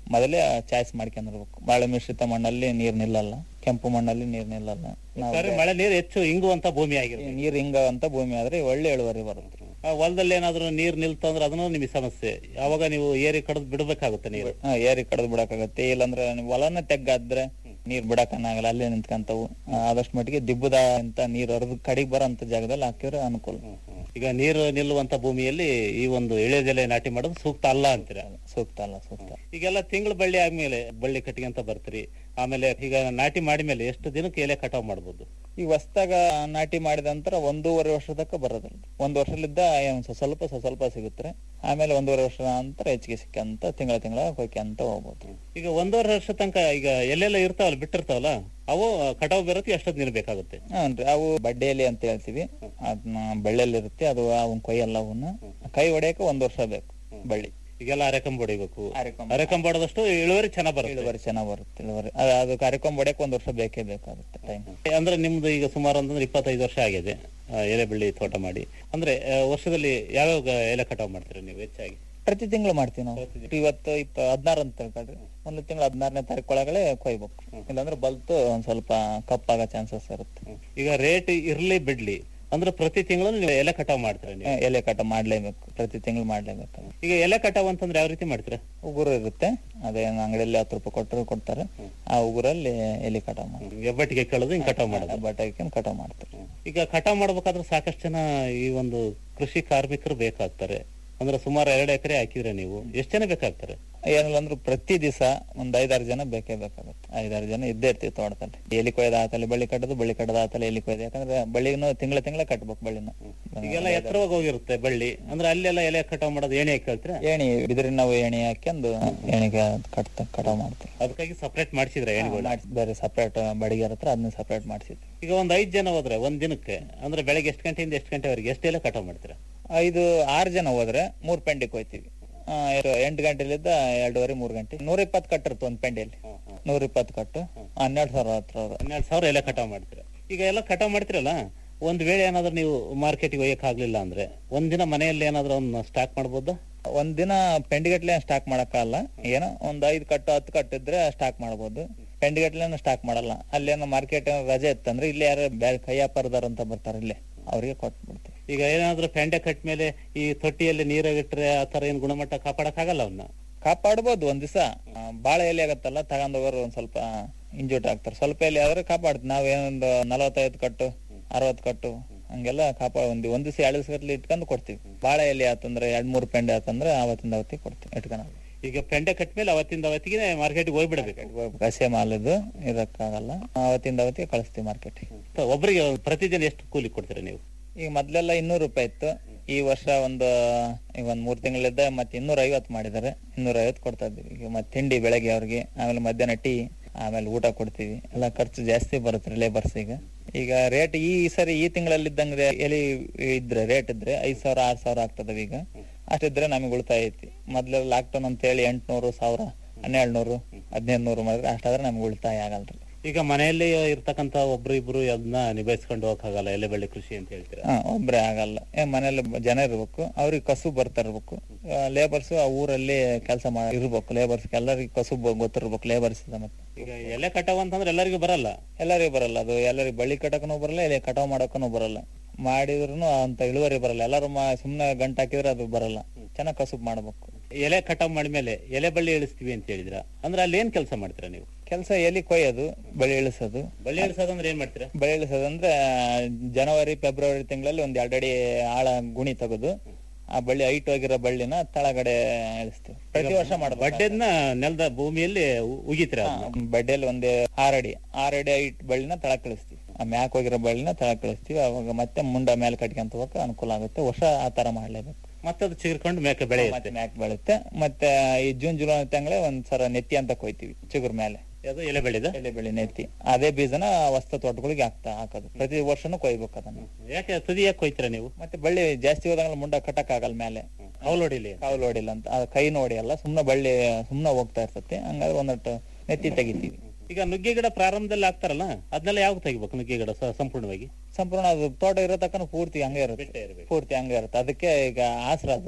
ಮೊದಲೇ ಚಾಯ್ಸ್ ಮಾಡ್ಕೊಂಡಿರ್ಬೇಕು ಬಾಳೆ ಮಿಶ್ರಿತ ಮಣ್ಣಲ್ಲಿ ನೀರ್ ನಿಲ್ಲಲ್ಲ ಕೆಂಪು ಮಣ್ಣಲ್ಲಿ ನೀರ್ ನಿಲ್ಲಲ್ಲ ನಾವು ಸರಿ ಮಳೆ ನೀರು ಹೆಚ್ಚು ಇಂಗುವಂತ ಭೂಮಿ ಆಗಿರುತ್ತೆ ನೀರ್ ಹಿಂಗ ಅಂತ ಭೂಮಿ ಆದ್ರೆ ಒಳ್ಳೆ ಇಳುವರಿ ಬರುತ್ತೆ ಆ ಹೊಲದಲ್ಲಿ ಏನಾದ್ರು ನೀರ್ ನಿಲ್ತಂದ್ರೆ ಅದನ್ನು ನಿಮಗೆ ಸಮಸ್ಯೆ ಯಾವಾಗ ನೀವು ಏರಿ ಕಡ್ದು ಬಿಡಬೇಕಾಗುತ್ತೆ ನೀರು ಹಾ, ಏರಿ ಕಡ್ದು ಬಿಡಕ್ಕಾಗತ್ತೆ ಇಲ್ಲಾಂದ್ರೆ ನೀವು ಹೊಲನ ತೆಗ್ಗಾದ್ರೆ ನೀರ್ ಬಿಡಕ್ಕಾಗಲ್ಲ ಅಲ್ಲೇ ನಿಂತ್ಕಂತಾವು ಆ, ಆದಷ್ಟು ಮಟ್ಟಿಗೆ ದಿಬ್ಬದ ಅಂತ ನೀರ್ ಹರಿದು ಕಡಿಗೆ ಬರೋಂತ ಜಾಗದಲ್ಲಿ ಹಾಕಿದ್ರೆ ಅನುಕೂಲ ಈಗ ನೀರು ನಿಲ್ಲುವಂತ ಭೂಮಿಯಲ್ಲಿ ಈ ಒಂದು ಎಳೆದೆಲೆ ನಾಟಿ ಮಾಡೋದು ಸೂಕ್ತ ಅಲ್ಲ ಅಂತೀರ ಸೂಕ್ತ ಅಲ್ಲ ಸೂಕ್ತ ಈಗೆಲ್ಲ ತಿಂಗಳು ಬಳ್ಳಿ ಆದ್ಮೇಲೆ ಬಳ್ಳಿ ಕಟ್ಟಿಗೆ ಬರ್ತೀರಿ ಆಮೇಲೆ ಈಗ ನಾಟಿ ಮಾಡಿದ್ಮೇಲೆ ಎಷ್ಟು ದಿನಕ್ಕೆ ಎಲೆ ಕಟಾವ್ ಮಾಡ್ಬೋದು ಈಗ ಹೊಸ್ದಾಗ ನಾಟಿ ಮಾಡಿದ ನಂತರ ಒಂದೂವರೆ ವರ್ಷ ತನಕ ಬರೋದಿಲ್ಲ ಒಂದ್ ವರ್ಷಲಿದ್ದ ಏನ್ ಸ್ವ- ಸ್ವಲ್ಪ ಸ್ವ- ಸ್ವಲ್ಪ ಸಿಗುತ್ತೆ ಆಮೇಲೆ ಒಂದೂವರೆ ವರ್ಷ ನಂತರ ಹೆಚ್ಚಿಗೆ ಸಿಕ್ಕಂತ ತಿಂಗಳ ತಿಂಗಳ ಕೊಯ್ಕೊಂತ ಹೋಗ್ಬೋದು ಈಗ ಒಂದೂವರೆ ವರ್ಷ ತನಕ ಈಗ ಎಲ್ಲೆಲ್ಲ ಇರ್ತಾವಲ್ಲ ಬಿಟ್ಟಿರ್ತಾವಲ್ಲ ಅವು ಕಟಾವ್ ಬರೋಕೆ ಎಷ್ಟೊತ್ತು ದಿನ ಬೇಕಾಗುತ್ತೆ ಹಾನ್ರಿ ಅವು ಬಡ್ಡೆಯಲ್ಲಿ ಅಂತ ಹೇಳ್ತೀವಿ ಅದನ್ನ ಬಳ್ಳಿಯಲ್ಲಿ ಇರುತ್ತೆ ಅದು ಅವನ್ ಕೊಯ್ಯಲ್ಲ ಅವನ್ನ ಕೈ ಹೊಡೆಯಕ್ಕೆ ಒಂದ್ ವರ್ಷ ಬೇಕು ಬಳ್ಳಿ ಈಗೆಲ್ಲ ಅರೆಕಂಬ ಹೊಡಿಬೇಕು ಅರೆಕಂಬ ಹೊಡೆದಷ್ಟು ಇಳುವರಿ ಚೆನ್ನಾಗ್ ಬರುತ್ತೆ ಇಳುವರಿ ಚೆನ್ನಾಗ್ ಬರುತ್ತೆ ಇಳುವರಿ ಅದು ಅದು ಕಾರ್ಯಕ್ರಮ ಹೊಡೆಯಕ್ಕೆ ಒಂದ್ ವರ್ಷ ಬೇಕೇ ಬೇಕಾಗುತ್ತೆ ಟೈಮ್ ಅಂದ್ರೆ ನಿಮ್ದು ಈಗ ಸುಮಾರು ಅಂತಂದ್ರೆ ಇಪ್ಪತ್ತೈದು ವರ್ಷ ಆಗಿದೆ ಆ, ಎಲೆ ಬೆಳ್ಳಿ ತೋಟ ಮಾಡಿ ಅಂದ್ರೆ ಆ, ವರ್ಷದಲ್ಲಿ ಯಾವ್ಯಾವ ಎಲೆ ಕಟಾವ್ ಮಾಡ್ತೀರಾ ನೀವು ಹೆಚ್ಚಾಗಿ ಪ್ರತಿ ತಿಂಗಳು ಮಾಡ್ತೀವಿ ನಾವು ಇವತ್ತು ಇಪ್ಪ ಹದಿನಾರು ಅಂತ ತಿಳ್ಕೊಳ್ರಿ ಒಂದು ತಿಂಗಳು ಹದಿನಾರನೇ ತಾರೀಕು ಒಳಗಡೆ ಕೊಯ್ಬೇಕು ಇಲ್ಲಾಂದ್ರೆ ಬಲ್ತು ಒಂದ್ ಸ್ವಲ್ಪ ಕಪ್ಪಾಗೋ ಚಾನ್ಸಸ್ ಇರುತ್ತೆ ಈಗ ರೇಟ್ ಇರ್ಲಿ ಬಿಡ್ಲಿ ಅಂದ್ರೆ ಪ್ರತಿ ತಿಂಗಳು ನೀವು ಎಲೆ ಕಟಾವ್ ಮಾಡ್ತೀರಾ ನೀವು ಆ, ಎಲೆ ಕಟ ಮಾಡ್ಲೇಬೇಕು ಪ್ರತಿ ತಿಂಗಳು ಮಾಡ್ಲೇಬೇಕು ಈಗ ಎಲೆ ಕಟಾವ್ ಅಂತಂದ್ರೆ ಯಾವ ರೀತಿ ಮಾಡ್ತೀರಾ ಉಗುರು ಇರುತ್ತೆ ಅದೇನು ಅಂಗಡಿಯಲ್ಲಿ ಹತ್ತು ರೂಪಾಯಿ ಕೊಟ್ಟರು ಕೊಡ್ತಾರೆ ಆ ಉಗುರಲ್ಲಿ ಎಲೆ ಕಟ ಮಾಡಿ ಹೆಬ್ಬಟ್ಟಿಗೆ ಕಳೆದು ಹಿಂಗ್ ಕಟಾವ್ ಮಾಡೋದು ಬಟಾಕಿ ಕಟ ಮಾಡ್ತಾರೆ ಈಗ ಕಟಾವ್ ಮಾಡ್ಬೇಕಾದ್ರೆ ಸಾಕಷ್ಟು ಜನ ಈ ಒಂದು ಕೃಷಿ ಕಾರ್ಮಿಕರು ಬೇಕಾಗ್ತಾರೆ ಅಂದ್ರೆ ಸುಮಾರು ಎರಡು ಎಕರೆ ಹಾಕಿದ್ರೆ ನೀವು ಎಷ್ಟು ಜನ ಬೇಕಾಗ್ತಾರೆ ಏನಿಲ್ಲ ಅಂದ್ರೂ ಪ್ರತಿ ದಿವಸ ಒಂದ್ ಐದಾರು ಜನ ಬೇಕೇ ಬೇಕಾಗುತ್ತೆ ಐದಾರು ಜನ ಇದ್ದೇ ಇರ್ತೀವಿ ತೋಟದಲ್ಲಿ ಎಲಿ ಕೊಯ್ದ ಆತಲ್ಲಿ ಬಳ್ಳಿ ಕಟ್ಟೋದು ಬಳ್ಳಿ ಕಟ್ಟದ ಆತಲ್ಲಿ ಎಲಿ ಕೊಯ್ದು ಯಾಕಂದ್ರೆ ಬಳ್ಳಿನೂ ತಿಂಗಳ ತಿಂಗಳ ಕಟ್ಬೇಕು ಬಳ್ಳಿನ ಈಗೆಲ್ಲ ಎತ್ತರವಾಗಿ ಹೋಗಿರುತ್ತೆ ಬಳ್ಳಿ ಅಂದ್ರೆ ಅಲ್ಲೆಲ್ಲ ಎಲೆ ಕಟಾವ್ ಮಾಡೋದು ಏನೇ ಕೇಳ್ತೀರಾ ಏಣಿ ಬಿದಿರಿನ ನಾವು ಏಣಿ ಹಾಕ್ಯಂದು ಏಣಿಗೆ ಕಟ್ ಕಟಾವ್ ಮಾಡ್ತೀವಿ ಅದಕ್ಕಾಗಿ ಸಪರೇಟ್ ಮಾಡಿಸಿದ್ರೆ ಏಣಿಗಳು ಮಾಡ್ಸಿ- ಬೇರೆ ಸಪ್ರೇಟ್ ಬಡಿಗೆ ಹತ್ರ ಅದನ್ನ ಸಪ್ರೇಟ್ ಮಾಡಿಸಿದ್ವಿ ಈಗ ಒಂದ್ ಐದ್ ಜನ ಹೋದ್ರೆ ಒಂದ್ ದಿನಕ್ಕೆ ಅಂದ್ರೆ ಬೆಳಗ್ಗೆ ಎಷ್ಟು ಗಂಟೆಯಿಂದ ಎಷ್ಟು ಗಂಟೆವರೆಗೆ ಎಷ್ಟು ಎಲೆ ಕಟಾವ್ ಮಾಡ್ತೀರಾ ಐದು ಆರು ಜನ ಹೋದ್ರೆ ಮೂರ್ ಪೆಂಡಿ ಕೊಯ್ತೀವಿ ಆ, ಎಷ್ಟು- ಎಂಟು ಗಂಟೆಲಿದ್ದ ಎರಡೂವರೆ ಮೂರ್ ಗಂಟೆ ನೂರ ಇಪ್ಪತ್ತು ಕಟ್ಟು ಇರುತ್ತೆ ಒಂದ್ ಪೆಂಡಿಯಲ್ಲಿ ನೂರ ಇಪ್ಪತ್ತು ಕಟ್ಟು ಹನ್ನೆರಡು ಸಾವಿರ ಹತ್ರ ಅದು. ಹನ್ನೆರಡು ಸಾವಿರ ಎಲೆ ಕಟಾವ್ ಮಾಡ್ತೀರಾ ಈಗ ಎಲ್ಲ ಕಟಾವ್ ಮಾಡ್ತಿರಲ್ಲ ಒಂದ್ ವೇಳೆ ಏನಾದ್ರು ನೀವು ಮಾರ್ಕೆಟ್ಗೆ ಒಯ್ಯಕ್ ಆಗ್ಲಿಲ್ಲ ಅಂದ್ರೆ ಒಂದ್ ದಿನ ಮನೆಯಲ್ಲಿ ಏನಾದ್ರು ಒಂದು ಸ್ಟಾಕ್ ಮಾಡ್ಬೋದಾ ಒಂದ್ ದಿನ ಪೆಂಡಿಗಟ್ಲೆ ಸ್ಟಾಕ್ ಮಾಡಕ್ಕಾಗಲ್ಲ ಏನೋ ಒಂದ್ ಐದ್ ಕಟ್ಟು ಹತ್ತು ಕಟ್ಟು ಇದ್ರೆ ಸ್ಟಾಕ್ ಮಾಡ್ಬೋದು ಪೆಂಡಿಗಟ್ಲೆನು ಸ್ಟಾಕ್ ಮಾಡಲ್ಲ ಅಲ್ಲೇನೋ ಮಾರ್ಕೆಟ್ ರಜೆ ಇತ್ತಂದ್ರೆ ಇಲ್ಲಿ ಯಾರು ಬೇರೆ ಕೈ ವ್ಯಾಪಾರದಾರ ಅಂತ ಬರ್ತಾರೆ ಇಲ್ಲೇ ಅವ್ರಿಗೆ ಕೊಟ್ಬಿಡ್ತೀವಿ ಈಗ ಏನಾದ್ರು ಪೆಂಡೆ ಕಟ್ ಮೇಲೆ ಈ ತೊಟ್ಟಿಯಲ್ಲಿ ನೀರಾಗಿಟ್ರೆ ಆ ತರ ಏನ್ ಗುಣಮಟ್ಟ ಕಾಪಾಡಕ್ ಆಗಲ್ಲ ಅವನ್ನ ಕಾಪಾಡ್ಬೋದು ಒಂದ್ ದಿವಸ ಬಾಳೆ ಎಲೆ ಆಗತ್ತಲ್ಲ ತಗೊಂಡೋಗೋರು ಒಂದ್ ಸ್ವಲ್ಪ ಇಂಜೂಟ್ ಆಗ್ತಾರೆ ಸ್ವಲ್ಪ ಎಲೆ ಆದ್ರೆ ಕಾಪಾಡ್ತೀವಿ ನಾವೇನೊಂದು ನಲವತ್ತೈದು ಕಟ್ಟು ಅರವತ್ ಕಟ್ಟು ಹಂಗೆಲ್ಲ ಕಾಪಾಡ ಒಂದ್ ಒಂದ್ ದಿವಸ ಎರಡು ದಿವಸ ಇಟ್ಕೊಂಡು ಕೊಡ್ತೀವಿ ಬಾಳೆ ಎಲೆ ಆತಂದ್ರೆ ಎರಡ್ ಮೂರ್ ಪೆಂಡೆ ಆತಂದ್ರೆ ಅವತ್ತಿಂದ ಅವತ್ತಿಗೆ ಕೊಡ್ತೀವಿ ಇಟ್ಕೊಂಡು ಈಗ ಪೆಂಡೆ ಕಟ್ ಮೇಲೆ ಅವತ್ತಿಂದ ಅವತ್ತಿಗೆ ಮಾರ್ಕೆಟ್ಗೆ ಹೋಗ್ಬಿಡ್ಬೇಕು ಹಸೆ ಮಾಲದು ಇರಕ್ಕಾಗಲ್ಲ ಅವತ್ತಿಂದ ಅವತ್ತಿಗೆ ಕಳಿಸ್ತೀವಿ ಮಾರ್ಕೆಟ್ಗೆ ಒಬ್ಬರಿಗೆ ಪ್ರತಿದಿನ ಎಷ್ಟು ಕೂಲಿ ಕೊಡ್ತೀರಾ ನೀವು ಈಗ ಮೊದ್ಲೆಲ್ಲ ಇನ್ನೂರು ರೂಪಾಯಿ ಇತ್ತು ಈ ವರ್ಷ ಒಂದು ಈಗ ಒಂದ್ ಮೂರ್ ತಿಂಗಳಿದ್ದ ಮತ್ತೆ ಇನ್ನೂರ ಐವತ್ತು ಮಾಡಿದ್ದಾರೆ ಇನ್ನೂರ ಐವತ್ತು ಕೊಡ್ತಾ ಇದ್ದೀವಿ ಈಗ ಮತ್ತೆ ತಿಂಡಿ ಬೆಳಗ್ಗೆ ಅವ್ರಿಗೆ ಆಮೇಲೆ ಮಧ್ಯಾಹ್ನ ಟೀ ಆಮೇಲೆ ಊಟ ಕೊಡ್ತೀವಿ ಎಲ್ಲ ಖರ್ಚು ಜಾಸ್ತಿ ಬರುತ್ತೆ ಲೇಬರ್ಸ್ ಈಗ ಈಗ ರೇಟ್ ಈ ಸರಿ ಈ ತಿಂಗಳಲ್ಲಿ ಇದ್ದಂಗೆ ಎಲಿ ಇದ್ರೆ ರೇಟ್ ಇದ್ರೆ ಐದ್ ಸಾವಿರ ಆರ್ ಸಾವಿರ ಆಗ್ತದವ ಈಗ ಅಷ್ಟಿದ್ರೆ ನಮಗೆ ಉಳಿತಾಯ ಐತಿ ಮೊದ್ಲೆಲ್ಲ ಲಾಕ್ಡೌನ್ ಅಂತ ಹೇಳಿ ಎಂಟ್ನೂರು ಸಾವಿರ ಹನ್ನೆರಡು ನೂರು ಹದಿನೈದು ನೂರು ಮಾಡಿದ್ರೆ ಅಷ್ಟಾದ್ರೆ ನಮ್ಗೆ ಉಳಿತಾಯ ಆಗಲ್ರಿ ಈಗ ಮನೆಯಲ್ಲಿ ಇರ್ತಕ್ಕಂತ ಒಬ್ರು ಇಬ್ರು ಅದನ್ನ ನಿಭಾಯಿಸ್ಕೊಂಡು ಹೋಗಕ್ಕಾಗಲ್ಲ ಎಲೆ ಬೆಳೆ ಕೃಷಿ ಅಂತ ಹೇಳ್ತೀರಾ ಹಾ ಒಬ್ರೇ ಆಗಲ್ಲ ಏ ಮನೇಲಿ ಬ- ಜನ ಇರ್ಬೇಕು ಅವ್ರಿಗೆ ಕಸು ಬರ್ತಾ ಇರ್ಬೇಕು ಲೇಬರ್ಸ್ ಆ ಊರಲ್ಲಿ ಕೆಲಸ ಮಾಡಿ ಇರ್ಬೇಕು ಲೇಬರ್ಸ್ ಎಲ್ಲರಿಗೂ ಕಸು ಬ- ಗೊತ್ತಿರ್ಬೇಕು ಲೇಬರ್ಸ್ ಮತ್ತೆ ಈಗ ಎಲೆ ಕಟಾವ್ ಅಂತಂದ್ರೆ ಎಲ್ಲರಿಗೂ ಬರಲ್ಲ ಎಲ್ಲರಿಗೂ ಬರಲ್ಲ ಅದು ಎಲ್ಲರಿಗೂ ಬಳ್ಳಿ ಕಟ್ಟಕನು ಬರಲ್ಲ ಎಲೆ ಕಟಾವ್ ಮಾಡಕ್ಕೂ ಬರಲ್ಲ ಮಾಡಿದ್ರು ಅಂತ ಇಳುವರಿ ಬರಲ್ಲ ಎಲ್ಲರೂ ಮಾ- ಸುಮ್ನೆ ಗಂಟು ಹಾಕಿದ್ರೆ ಅದು ಬರಲ್ಲ ಚೆನ್ನಾಗ್ ಕಸುಬ್ ಮಾಡ್ಬೇಕು ಎಲೆ ಕಟಾವ್ ಮಾಡಿದ್ಮೇಲೆ ಎಲೆ ಬಳ್ಳಿ ಇಳಿಸ್ತೀವಿ ಅಂತ ಹೇಳಿದ್ರ ಅಂದ್ರೆ ಅಲ್ಲಿ ಏನ್ ಕೆಲಸ ಮಾಡ್ತೀರಾ ನೀವು ಕೆಲಸ ಎಲಿ ಕೊಯ್ಯೋದು ಬಳ್ಳಿ ಇಳಿಸೋದು ಬಳ್ಳಿ ಇಳಿಸೋದಂದ್ರೆ ಏನ್ ಮಾಡ್ತೀರಾ ಬಳ್ಳಿ ಇಳಿಸೋದಂದ್ರೆ ಜನವರಿ ಫೆಬ್ರವರಿ ತಿಂಗಳಲ್ಲಿ ಒಂದ್ ಎರಡಡಿ ಆಳ ಗುಣಿ ತೆಗೆದು ಆ ಬಳ್ಳಿ ಹೈಟ್ ಹೋಗಿರೋ ಬಳ್ಳಿನ ತಳಗಡೆ ಇಳಿಸ್ತೀವಿ ಪ್ರತಿ ವರ್ಷ ಮಾಡ್ಬೇಕು ಬಡ್ಡೆದ್ನ ನೆಲದ ಭೂಮಿಯಲ್ಲಿ ಉ- ಉಗಿತೀರಾ ಅದನ್ನ? ಬಡ್ಡಿಯಲ್ಲಿ ಒಂದೇ ಆರಡಿ ಆರಡಿ ಹೈಟ್ ಬಳ್ಳಿನ ತಳಕ್ ಇಳಿಸ್ತೀವಿ ಆ ಮ್ಯಾಕ್ ಹೋಗಿರೋ ಬಳ್ಳಿನ ತಳಕ್ ಇಳಿಸ್ತೀವಿ ಅವಾಗ ಮತ್ತೆ ಮುಂಡ ಮೇಲೆ ಕಟ್ಕೊಂತ ಹೋಗಕ್ಕೆ ಅನುಕೂಲ ಆಗುತ್ತೆ ವರ್ಷ ಆ ತರ ಮಾಡ್ಲೇಬೇಕು ಮತ್ತೆ ಅದು ಚಿಗುರ್ಕೊಂಡು ಮೇಕೆ ಬೆಳೆಯುತ್ತೆ ಮತ್ತೆ ಮ್ಯಾಕ್ ಬೆಳುತ್ತೆ ಮತ್ತೆ ಈ ಜೂನ್ ಜುಲೈ ತಿಂಗಳೇ ಒಂದ್ಸರ ನೆತ್ತಿ ಅಂತ ಕೊಯ್ತೀವಿ ಚಿಗುರ್ ಮೇಲೆ ಅದು ಎಲೆ ಬೆಳೆದ ಎಲೆ ಬೆಳೆ ನೆತ್ತಿ ಅದೇ ಬೀಜನ ವಸ್ತ ತೋಟಗಳಿಗೆ ಹಾಕ್ತಾ ಹಾಕೋದು ಪ್ರತಿ ವರ್ಷನೂ ಕೊಯ್ಬೇಕು ಅದನ್ನ ಯಾಕೆ ತುದಿ ಯಾಕೆ ಕೊಯ್ತೀರಾ ನೀವು ಮತ್ತೆ ಬಳ್ಳಿ ಜಾಸ್ತಿ ಹೋದಂಗ ಮುಂಡ ಕಟ್ಟಕ್ ಆಗಲ್ಲ ಮೇಲೆ ಕೌಲ್ ಹೊಡಿಲಿ ಕಾವು ಹೊಡಿಲ್ಲ ಅಂತ ಆ ಕೈ ನೋಡಿ ಅಲ್ಲ ಸುಮ್ನೆ ಬಳ್ಳಿ ಸುಮ್ನೆ ಹೋಗ್ತಾ ಇರ್ತತಿ ಹಂಗಾದ್ರೆ ಒಂದಟ್ಟು ನೆತ್ತಿ ತೆಗಿತೀವಿ ಈಗ ನುಗ್ಗೆ ಗಿಡ ಪ್ರಾರಂಭದಲ್ಲಿ ಹಾಕ್ತಾರಲ್ಲ ಅದನ್ನೆಲ್ಲ ಯಾವಾಗ ತೆಗಿಬೇಕು ನುಗ್ಗೆ ಗಿಡ ಸ- ಸಂಪೂರ್ಣವಾಗಿ ಸಂಪೂರ್ಣ ಅದು ತೋಟ ಇರೋ ತಕ್ಕನ ಪೂರ್ತಿ ಹಂಗೆ ಬಿಟ್ಟೇ ಇರುತ್ತೆ ಇರ್ಬೇಕು. ಪೂರ್ತಿ ಹಂಗೆ ಇರುತ್ತೆ ಅದಕ್ಕೆ ಈಗ ಆಸರ ಅದು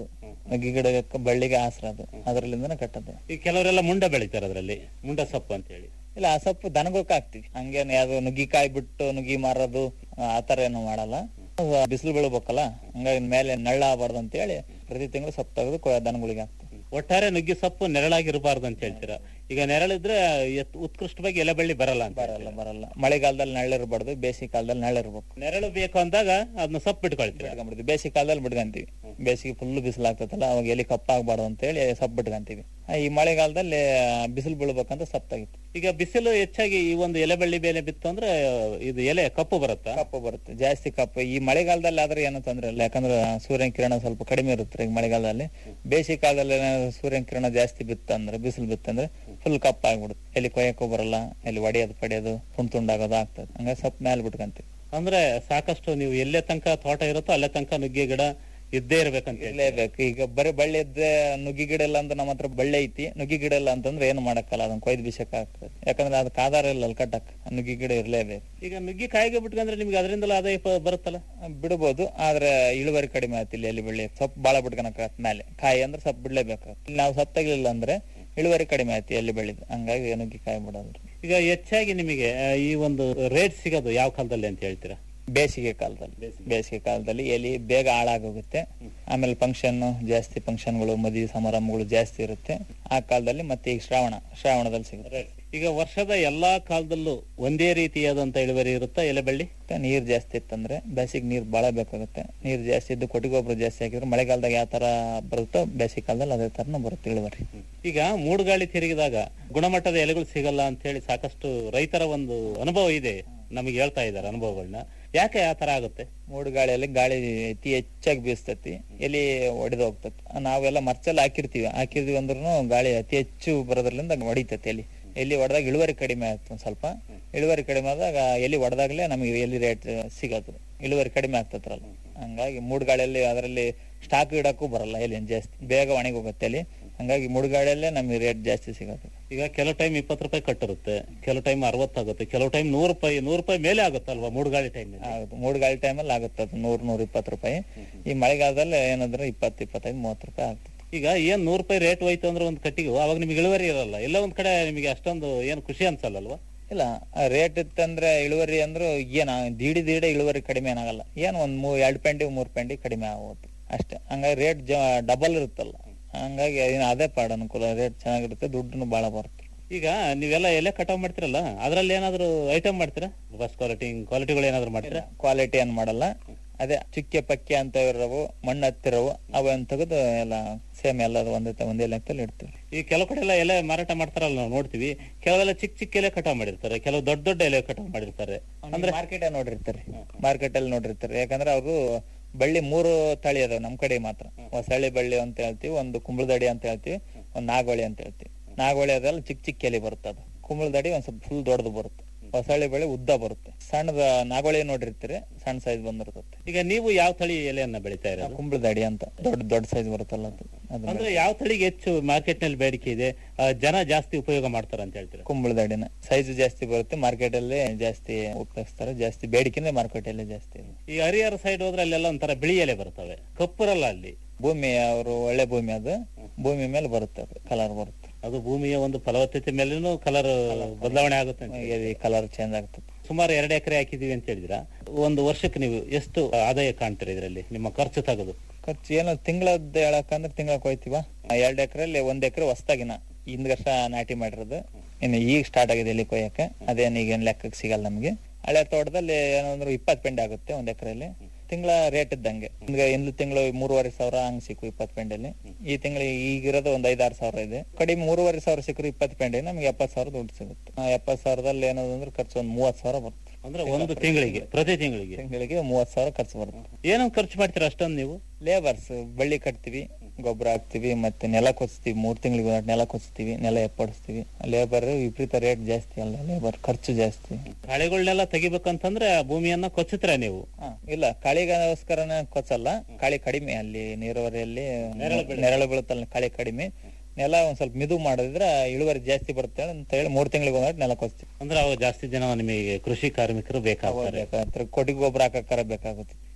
ನುಗ್ಗಿ ಗಿಡಕ್ಕೆ ಬಳ್ಳಿಗೆ ಆಸರ ಅದು ಅದರಲ್ಲಿಂದನೇ ಕಟ್ಟದು ಈ ಕೆಲವರೆಲ್ಲ ಮುಂಡ ಬೆಳಿತಾರೆ ಅದರಲ್ಲಿ ಮುಂಡ ಸೊಪ್ಪು ಅಂತ ಹೇಳಿ ಇಲ್ಲ ಆ ಸೊಪ್ಪು ದನಗಳ್ಕ ಹಾಕ್ತಿವಿ ಹಂಗೇನು ಯಾವ್ದು ನುಗ್ಗಿಕಾಯಿ ಬಿಟ್ಟು ನುಗ್ಗಿ ಮಾರೋದು ಆ ತರ ಏನು ಮಾಡಲ್ಲ ಬಿಸಿಲು ಬೀಳ್ಬೇಕಲ್ಲ ಹಂಗಾಗಿ ಮೇಲೆ ನೆಳ್ಳ ಆಗಬಾರ್ದು ಅಂತ ಹೇಳಿ ಪ್ರತಿ ತಿಂಗಳು ಸೊಪ್ಪು ತೆಗೆದು ಕೊ- ದನಗಳಿಗೆ ಹಾಕ್ತಿವಿ ಒಟ್ಟಾರೆ ನುಗ್ಗಿ ಸೊಪ್ಪು ನೆರಳಾಗಿರಬಾರ್ದು ಅಂತ ಹೇಳ್ತೀರಾ ಈಗ ನೆರಳಿದ್ರೆ ಎತ್- ಉತ್ಕೃಷ್ಟವಾಗಿ ಎಲೆ ಬಳ್ಳಿ ಬರಲ್ಲ ಅಂತ ಬರಲ್ಲ ಬರಲ್ಲ ಮಳೆಗಾಲದಲ್ಲಿ ನೆರಳಿರ್ಬಾರ್ದು ಬೇಸಿಗೆ ಕಾಲದಲ್ಲಿ ನೆರಳಿರ್ಬೇಕು ನೆರಳು ಬೇಕು ಅಂದಾಗ ಅದನ್ನ ಸೊಪ್ಪು ಬಿಟ್ಕೊಳ್ತೀರಾ ಬಿಟ್ಕೊಂಡ್ಬಿಡ್ತೀವಿ ಬೇಸಿಗೆ ಕಾಲದಲ್ಲಿ ಬಿಡ್ಕಂತೀವಿ ಬೇಸಿಗೆ ಫುಲ್ ಬಿಸಿಲು ಆಗ್ತದಲ್ಲ ಅವಾಗ ಎಲ್ಲಿ ಕಪ್ಪಾಗಬಾರ್ದು ಅಂತ ಹೇಳಿ ಸೊಪ್ಪು ಬಿಟ್ಕಂತೀವಿ ಆ, ಈ ಮಳೆಗಾಲದಲ್ಲಿ ಬಿಸಿಲು ಬೀಳ್ಬೇಕಂತ ಸೊಪ್ಪು ತೆಗಿತೀವಿ ಈಗ ಬಿಸಿಲು ಹೆಚ್ಚಾಗಿ ಈ ಒಂದು ಎಲೆ ಬಳ್ಳಿ ಬೇಲೆ ಬಿತ್ತು ಅಂದ್ರೆ ಇದು ಎಲೆ ಕಪ್ಪು ಬರುತ್ತಾ ಕಪ್ಪು ಬರುತ್ತೆ ಜಾಸ್ತಿ ಕಪ್ಪು ಈ ಮಳೆಗಾಲದಲ್ಲಿ ಆದ್ರೆ ಏನು ತೊಂದ್ರೆ ಇಲ್ಲ ಯಾಕಂದ್ರೆ ಸೂರ್ಯನ ಕಿರಣ ಸ್ವಲ್ಪ ಕಡಿಮೆ ಇರುತ್ತೆ ಈಗ ಮಳೆಗಾಲದಲ್ಲಿ ಬೇಸಿಗೆ ಕಾಲದಲ್ಲಿ ಏನಾದ್ರು ಸೂರ್ಯನ ಕಿರಣ ಜಾಸ್ತಿ ಬಿತ್ತಂದ್ರೆ ಬಿಸಿಲು ಬಿತ್ತಂದ್ರೆ ಫುಲ್ ಕಪ್ಪ ಆಗ್ಬಿಡುತ್ತೆ ಎಲ್ಲಿ ಕೊಯ್ಯಕ್ಕೂ ಬರಲ್ಲ ಎಲ್ಲಿ ಒಡೆಯೋದು ಪಡೆಯೋದು ತುಂಡ್ ತುಂಡಾಗೋದು ಆಗ್ತದೆ ಹಂಗಾಗಿ ಸ್ವಲ್ಪ ಮೇಲೆ ಬಿಟ್ಕಂತೀವಿ ಅಂದ್ರೆ ಸಾಕಷ್ಟು ನೀವು ಎಲ್ಲೇ ತನಕ ತೋಟ ಇರುತ್ತೋ ಅಲ್ಲೇ ತನಕ ನುಗ್ಗೆ ಗಿಡ ಇದ್ದೇ ಇರ್ಬೇಕಂತ ಹೇಳಿ ಇರ್ಲೇಬೇಕು ಈಗ ಬರೀ ಬಳ್ಳಿ ಇದ್ದೆ ನುಗ್ಗಿ ಗಿಡ ಇಲ್ಲ ಅಂತ ನಮ್ಮ ಹತ್ರ ಬಳ್ಳಿ ಐತಿ ನುಗ್ಗಿ ಗಿಡ ಇಲ್ಲ ಅಂತಂದ್ರೆ ಏನು ಮಾಡಕ್ಕಲ್ಲ ಅದನ್ನ ಕೊಯ್ದು ಬಿಸಕ್ ಆಗ್ತದೆ ಯಾಕಂದ್ರೆ ಅದಕ್ಕೆ ಆಧಾರ ಇಲ್ಲ ಅಲ್ಲಿ ಕಟ್ಟಕ್ ನುಗ್ಗಿ ಗಿಡ ಇರ್ಲೇಬೇಕು ಈಗ ನುಗ್ಗಿ ಕಾಯಿಗೆ ಬಿಟ್ಕೊಂಡ್ರೆ ನಿಮ್ಗೆ ಅದರಿಂದಲೂ ಆದಾಯ ಪ- ಬರುತ್ತಲ್ಲ ಬಿಡ್ಬೋದು ಆದ್ರೆ ಇಳುವರಿ ಕಡಿಮೆ ಆಯ್ತು ಇಲ್ಲಿ ಎಲ್ಲಿ ಬೆಳ್ಳಿ ಸೊಪ್ಪು ಬಾಳ ಬಿಟ್ಕೊಳಕ್ ಮೇಲೆ ಕಾಯಿ ಅಂದ್ರೆ ಸೊಪ್ಪು ಬಿಡ್ಲೇಬೇಕಾಗತ್ತೆ ಇಲ್ಲಿ ನಾವು ಸೊಪ್ಪು ತೆಗಿಲಿಲ್ಲ ಅಂದ್ರೆ ಇಳುವರಿ ಕಡಿಮೆ ಆಯ್ತು ಎಲ್ಲಿ ಬೆಳೆದು ಹಂಗಾಗಿ ನುಗ್ಗಿ ಕಾಯಿ ಬಿಡೋದು ಈಗ ಹೆಚ್ಚಾಗಿ ನಿಮಗೆ ಆ, ಈ ಒಂದು ರೇಟ್ ಸಿಗೋದು ಯಾವ ಕಾಲದಲ್ಲಿ ಅಂತ ಹೇಳ್ತೀರಾ ಬೇಸಿಗೆ ಕಾಲದಲ್ಲಿ ಬೇಸಿಗೆ ಕಾಲದಲ್ಲಿ ಎಲಿ ಬೇಗ ಹಾಳಾಗೋಗುತ್ತೆ ಆಮೇಲೆ ಫಂಕ್ಷನ್ ಜಾಸ್ತಿ ಫಂಕ್ಷನ್ಗಳು ಮದುವೆ ಸಮಾರಂಭಗಳು ಜಾಸ್ತಿ ಇರುತ್ತೆ ಆ ಕಾಲದಲ್ಲಿ ಮತ್ತೆ ಈಗ ಶ್ರಾವಣ ಶ್ರಾವಣದಲ್ಲಿ ಸಿಗುತ್ತೆ ಈಗ ವರ್ಷದ ಎಲ್ಲಾ ಕಾಲದಲ್ಲೂ ಒಂದೇ ರೀತಿಯಾದಂತ ಇಳುವರಿ ಇರುತ್ತಾ ಎಲೆ ಬಳ್ಳಿ ಮತ್ತೆ ನೀರ್ ಜಾಸ್ತಿ ಇತ್ತಂದ್ರೆ ಬೇಸಿಗೆ ನೀರ್ ಬಾಳ ಬೇಕಾಗುತ್ತೆ ನೀರ್ ಜಾಸ್ತಿ ಇದ್ದು ಕೊಟ್ಟಿಗೆ ಗೊಬ್ಬರ ಜಾಸ್ತಿ ಹಾಕಿದ್ರೆ ಮಳೆಗಾಲದಾಗ ಯಾವ ತರ ಬರುತ್ತೋ ಬೇಸಿಗೆ ಕಾಲದಲ್ಲಿ ಅದೇ ತರನ ಬರುತ್ತೆ ಇಳುವರಿ ಈಗ ಮೂಡುಗಾಳಿ ತಿರುಗಿದಾಗ ಗುಣಮಟ್ಟದ ಎಲೆಗಳು ಸಿಗಲ್ಲ ಅಂತ ಹೇಳಿ ಸಾಕಷ್ಟು ರೈತರ ಒಂದು ಅನುಭವ ಇದೆ ನಮಗೆ ಹೇಳ್ತಾ ಇದ್ದಾರೆ ಅನುಭವಗಳನ್ನ ಯಾಕೆ ಆ ತರ ಆಗುತ್ತೆ ಮೂಡು ಗಾಳಿಯಲ್ಲಿ ಗಾಳಿ ಅತಿ ಹೆಚ್ಚಾಗಿ ಬೀಸ್ತತಿ ಎಲಿ ಒಡೆದು ಹೋಗ್ತತಿ ನಾವೆಲ್ಲ ಮರ್ಚಲ್ಲಿ ಹಾಕಿರ್ತೀವಿ ಹಾಕಿರ್ತೀವಿ ಅಂದ್ರೂ ಗಾಳಿ ಅತಿ ಹೆಚ್ಚು ಬರೋದ್ರಿಂದ ಹೊಡಿತತಿ ಎಲಿ ಎಲ್ಲಿ ಹೊಡೆದಾಗ ಇಳುವರಿ ಕಡಿಮೆ ಆಗುತ್ತೆ ಒಂದ್ ಸ್ವಲ್ಪ ಇಳುವರಿ ಕಡಿಮೆ ಆದಾಗ ಎಲ್ಲಿ ಹೊಡೆದಾಗ್ಲೇ ನಮಗೆ ಎಲ್ಲಿ ರೇಟ್ ಸಿಗೋದು ಇಳುವರಿ ಕಡಿಮೆ ಆಗ್ತತ್ರಲ್ಲ ಹಂಗಾಗಿ ಮೂಡ್ಗಾಳಿಯಲ್ಲಿ ಅದರಲ್ಲಿ ಸ್ಟಾಕ್ ಇಡಕ್ಕೂ ಬರಲ್ಲ ಎಲ್ಲಿ ಜಾಸ್ತಿ ಬೇಗ ಒಣಗಿ ಹೋಗುತ್ತೆ ಎಲ್ಲಿ ಹಂಗಾಗಿ ಮೂಡ್ಗಾಳಿಯಲ್ಲೇ ನಮಗೆ ರೇಟ್ ಜಾಸ್ತಿ ಸಿಗೋದು ಈಗ ಕೆಲವು ಟೈಮ್ ಇಪ್ಪತ್ತು ರೂಪಾಯಿ ಕಟ್ಟಿರುತ್ತೆ ಕೆಲವು ಟೈಮ್ ಅರವತ್ತಾಗುತ್ತೆ ಕೆಲವು ಟೈಮ್ ನೂರು ರೂಪಾಯಿ ನೂರು ರೂಪಾಯಿ ಮೇಲೆ ಆಗುತ್ತಲ್ವಾ ಮೂಡುಗಾಳಿ ಟೈಮ್ ಆಗುತ್ತೆ ಮೂಡ್ಗಾಳಿ ಟೈಮಲ್ಲಿ ಆಗುತ್ತೆ ಅದು ನೂರ್ ನೂರ ಇಪ್ಪತ್ತು ರೂಪಾಯಿ ಈ ಮಳೆಗಾಲದಲ್ಲಿ ಏನಂದ್ರೆ ಇಪ್ಪತ್ತು ಇಪ್ಪತ್ತೈದು ಮೂವತ್ತು ರೂಪಾಯಿ ಆಗ್ತದೆ ಈಗ ಏನ್ ನೂರು ರೂಪಾಯಿ ರೇಟ್ ಹೋಯ್ತು ಅಂದ್ರೆ ಒಂದು ಕಟ್ಟಿಗೆ ಅವಾಗ ನಿಮಗೆ ಇಳುವರಿ ಇರಲ್ಲ ಎಲ್ಲ ಒಂದ್ ಕಡೆ ನಿಮಗೆ ಅಷ್ಟೊಂದು ಏನು ಖುಷಿ ಅನ್ಸಲ್ಲಲ್ವಾ ಇಲ್ಲ ರೇಟ್ ಇತ್ತಂದ್ರೆ ಇಳುವರಿ ಅಂದ್ರೆ ಏನ ದೀಡಿ ದೀಡೆ ಇಳುವರಿ ಕಡಿಮೆ ಏನಾಗಲ್ಲ ಏನ್ ಒಂದ್ ಮೂ ಎರಡ್ ಪೆಂಡಿ ಮೂರ್ ಪೆಂಡಿ ಕಡಿಮೆ ಆಗುತ್ತೆ ಅಷ್ಟೇ ಹಂಗಾಗಿ ರೇಟ್ ಡಬಲ್ ಇರುತ್ತಲ್ಲ ಹಂಗಾಗಿ ಏನ್ ಅದೇ ಪಾಡ ಅನುಕೂಲ ರೇಟ್ ಚೆನ್ನಾಗಿರುತ್ತೆ ದುಡ್ಡು ಬಾಳ ಬರುತ್ತೆ ಈಗ ನೀವೆಲ್ಲ ಎಲೆ ಕಟಾವ್ ಮಾಡ್ತಿರಲ್ಲ ಅದ್ರಲ್ಲಿ ಏನಾದ್ರು ಐಟಮ್ ಮಾಡ್ತೀರಾ ಫಸ್ಟ್ ಕ್ವಾಲಿಟಿ ಕ್ವಾಲಿಟಿಗಳು ಏನಾದ್ರು ಮಾಡ್ತೀರಾ ಕ್ವಾಲಿಟಿ ಏನ್ ಮಾಡಲ್ಲ ಅದೇ ಚುಕ್ಕೆ ಪಕ್ಕೆ ಅಂತ ಇರೋವು ಮಣ್ಣು ಹತ್ತಿರವು ಅವನ್ ತೆಗೆದು ಎಲ್ಲ ಸೇಮ್ ಎಲ್ಲ ಒಂದೇ ತ- ಒಂದೇ ಲೆಕ್ಕದಲ್ಲಿ ಇಡ್ತೀವಿ ಈ ಕೆಲವು ಕಡೆ ಎಲ್ಲ ಎಲೆ ಮಾರಾಟ ಮಾಡ್ತಾರಲ್ಲ ನಾವು ನೋಡ್ತೀವಿ ಕೆಲವೆಲ್ಲ ಚಿಕ್ಕ ಚಿಕ್ಕ ಎಲೆ ಕಟಾವ್ ಮಾಡಿರ್ತಾರೆ ಕೆಲವು ದೊಡ್ಡ ದೊಡ್ಡ ಎಲೆ ಕಟಾವ್ ಮಾಡಿರ್ತಾರೆ ಅಂದ್ರೆ ಮಾರ್ಕೆಟ್ ನೋಡಿರ್ತಾರೆ ಮಾರ್ಕೆಟ್ ಅಲ್ಲಿ ನೋಡಿರ್ತಾರೆ ಯಾಕಂದ್ರೆ ಅವರು ಬಳ್ಳಿ ಮೂರು ತಳಿ ಅದಾವ ನಮ್ ಕಡೆ ಮಾತ್ರ ಹೊಸಳ್ಳಿ ಬಳ್ಳಿ ಅಂತ ಹೇಳ್ತೀವಿ ಒಂದು ಕುಂಬಳದಡಿ ಅಂತ ಹೇಳ್ತೀವಿ ಒಂದ್ ನಾಗವಳಿ ಅಂತ ಹೇಳ್ತೀವಿ ನಾಗವಳಿ ಅದೆಲ್ಲ ಚಿಕ್ಕ ಚಿಕ್ಕ ಎಲೆ ಬರುತ್ತೆ ಅದು ಕುಂಬಳದಡಿ ಒಂದ್ ಸ್ವಲ್ಪ ಫುಲ್ ದೊಡ್ಡದು ಬರುತ್ತೆ ಹೊಸಳ್ಳಿ ಬಳ್ಳಿ ಉದ್ದ ಬರುತ್ತೆ ಸಣ್ಣದ ನಾಗವಳಿ ನೋಡಿರ್ತೀರಿ ಸಣ್ಣ ಸೈಜ್ ಬಂದಿರ್ತದೆ ಈಗ ನೀವು ಯಾವ ತಳಿ ಎಲೆಯನ್ನ ಬೆಳಿತಾ ಇರೋದು ಕುಂಬಳದಡಿ ಅಂತ ದೊಡ್ಡ ದೊಡ್ಡ ಸೈಜ್ ಬರುತ್ತಲ್ಲ ಅದು ಅದು ಅಂದ್ರೆ ಯಾವ ತಳಿಗೆ ಹೆಚ್ಚು ಮಾರ್ಕೆಟ್ ನಲ್ಲಿ ಬೇಡಿಕೆ ಇದೆ ಆ, ಜನ ಜಾಸ್ತಿ ಉಪಯೋಗ ಮಾಡ್ತಾರೆ ಅಂತ ಹೇಳ್ತೀರಾ ಕುಂಬಳದಡಿನ ಸೈಜ್ ಜಾಸ್ತಿ ಬರುತ್ತೆ ಮಾರ್ಕೆಟ್ ಅಲ್ಲಿ ಜಾಸ್ತಿ ಉಪಯೋಗಿಸ್ತಾರೆ ಜಾಸ್ತಿ ಬೇಡಿಕೆನೇ ಮಾರ್ಕೆಟ್ ಅಲ್ಲಿ ಜಾಸ್ತಿ ಇದೆ ಈ ಹರಿಹರ ಸೈಡ್ ಹೋದ್ರೆ ಅಲ್ಲೆಲ್ಲ ಒಂಥರ ಬಿಳಿ ಎಲೆ ಬರ್ತವೆ ಕಪ್ಪುರಲ್ಲ ಅಲ್ಲಿ ಭೂಮಿ ಅವರು ಒಳ್ಳೆ ಭೂಮಿ ಅದು ಭೂಮಿ ಮೇಲೆ ಬರುತ್ತೆ ಅದು ಕಲರ್ ಬರುತ್ತೆ ಅದು ಭೂಮಿಯ ಒಂದು ಫಲವತ್ತತೆ ಮೇಲೇನು ಕಲರ್ ಬದಲಾವಣೆ ಆಗುತ್ತೆ ಅಂತ ಕಲರ್ ಚೇಂಜ್ ಆಗ್ತದೆ ಸುಮಾರು ಎರಡು ಎಕರೆ ಹಾಕಿದೀವಿ ಅಂತ ಹೇಳಿದ್ರ ಒಂದು ವರ್ಷಕ್ಕೆ ನೀವು ಎಷ್ಟು ಆದಾಯ ಕಾಣ್ತೀರಾ ಇದರಲ್ಲಿ ನಿಮ್ಮ ಖರ್ಚು ತೆಗೆದು ಖರ್ಚು ಏನೋ ತಿಂಗಳದ್ದು ಹೇಳಕ್ಕಂದ್ರೆ ತಿಂಗಳ ಕೊಯ್ತೀವ ಎರಡ್ ಎಕರೆಲ್ಲಿ ಒಂದ್ ಎಕರೆ ಹೊಸ್ದಾಗಿನ ಹಿಂದ್ ವರ್ಷ ನಾಟಿ ಮಾಡಿರೋದು ಇನ್ನು ಈಗ ಸ್ಟಾರ್ಟ್ ಆಗಿದೆ ಇಲ್ಲಿ ಕೊಯ್ಯಕ್ಕೆ ಅದೇನು ಈಗೇನ್ ಲೆಕ್ಕಕ್ಕೆ ಸಿಗಲ್ಲ ನಮ್ಗೆ ಹಳೆ ತೋಟದಲ್ಲಿ ಏನಂದ್ರೆ ಇಪ್ಪತ್ತು ಪೆಂಡೆ ಆಗುತ್ತೆ ಒಂದ್ ಎಕರೆಯಲ್ಲಿ ತಿಂಗಳ ರೇಟ್ ಇದ್ದಂಗೆ ಹಿಂಗ ಹಿಂದ್ ತಿಂಗಳು ಮೂರುವರೆ ಸಾವಿರ ಹಂಗ್ ಸಿಕ್ಕು ಇಪ್ಪತ್ತು ಪೆಂಡೆಲಿ ಈ ತಿಂಗಳು ಈಗಿರೋದು ಒಂದ್ ಐದಾರು ಸಾವಿರ ಇದೆ ಕಡಿಮೆ ಮೂರುವರೆ ಸಾವಿರ ಸಿಕ್ಕರು ಇಪ್ಪತ್ತು ಪೆಂಡೆ ನಮ್ಗೆ ಎಪ್ಪತ್ತು ಸಾವಿರ ದುಡ್ಡು ಸಿಗುತ್ತೆ ಆ ಎಪ್ಪತ್ತು ಸಾವಿರದಲ್ಲಿ ಏನದಂದ್ರೆ ಖರ್ಚು ಒಂದ್ ಮೂವತ್ ಸಾವಿರ ಬರುತ್ತೆ ಅಂದ್ರೆ ಒಂದು ತಿಂಗಳಿಗೆ ಪ್ರತಿ ತಿಂಗಳಿಗೆ ತಿಂಗಳಿಗೆ ಮೂವತ್ ಸಾವಿರ ಖರ್ಚು ಬರುತ್ತೆ ಏನೋ ಖರ್ಚು ಮಾಡ್ತೀರಾ ಅಷ್ಟೊಂದು ನೀವು ಲೇಬರ್ಸ್ ಬಳ್ಳಿ ಕಟ್ತೀವಿ ಗೊಬ್ಬರ ಹಾಕ್ತಿವಿ ಮತ್ತೆ ನೆಲ ಕೊಚ್ತೀವಿ ಮೂರ್ ತಿಂಗಳಿಗೆ ಒಂದ್ ನೆಲ ಕೊಚ್ತೀವಿ ನೆಲ ಎಪ್ಪಡಿಸ್ತೀವಿ ಲೇಬರ್ ವಿಪರೀತ ರೇಟ್ ಜಾಸ್ತಿ ಅಲ್ಲ ಲೇಬರ್ ಖರ್ಚು ಜಾಸ್ತಿ ಕಳೆಗಳನ್ನೆಲ್ಲ ತೆಗಿಬೇಕಂತಂದ್ರೆ ಆ ಭೂಮಿಯನ್ನ ಕೊಚ್ಚುತ್ತೀರಾ ನೀವು ಹ, ಇಲ್ಲ ಕಾಳಿಗೋಸ್ಕರನ ಕೊಚ್ಚಲ್ಲ ಕಾಳಿ ಕಡಿಮೆ ಅಲ್ಲಿ ನೀರಾವರಿಯಲ್ಲಿ ನೆರಳು ಬೀಳುತ್ತಲ್ಲ ಕಾಳಿ ಕಡಿಮೆ ನೆಲ ಒಂದ್ ಸ್ವಲ್ಪ ಮಿದು ಮಾಡಿದ್ರೆ ಇಳುವರಿ ಜಾಸ್ತಿ ಬರುತ್ತೆ ಅಂತ ಹೇಳಿ ಮೂರ್ ತಿಂಗಳಿಗೆ ಒಂದ್ ನೆಲ ಕೊಚ್ತೀವಿ ಅಂದ್ರೆ ಅವಾಗ ಜಾಸ್ತಿ ಜನ ನಿಮಗೆ ಕೃಷಿ ಕಾರ್ಮಿಕರು ಬೇಕಾಗ್ತಾರೆ ಬೇಕಾಗುತ್ತೆ ಕೊಟ್ಟಿಗೆ ಗೊಬ್ಬರ ಹಾಕಕ್ಕಾರ ಬೇಕಾಗುತ್ತೆ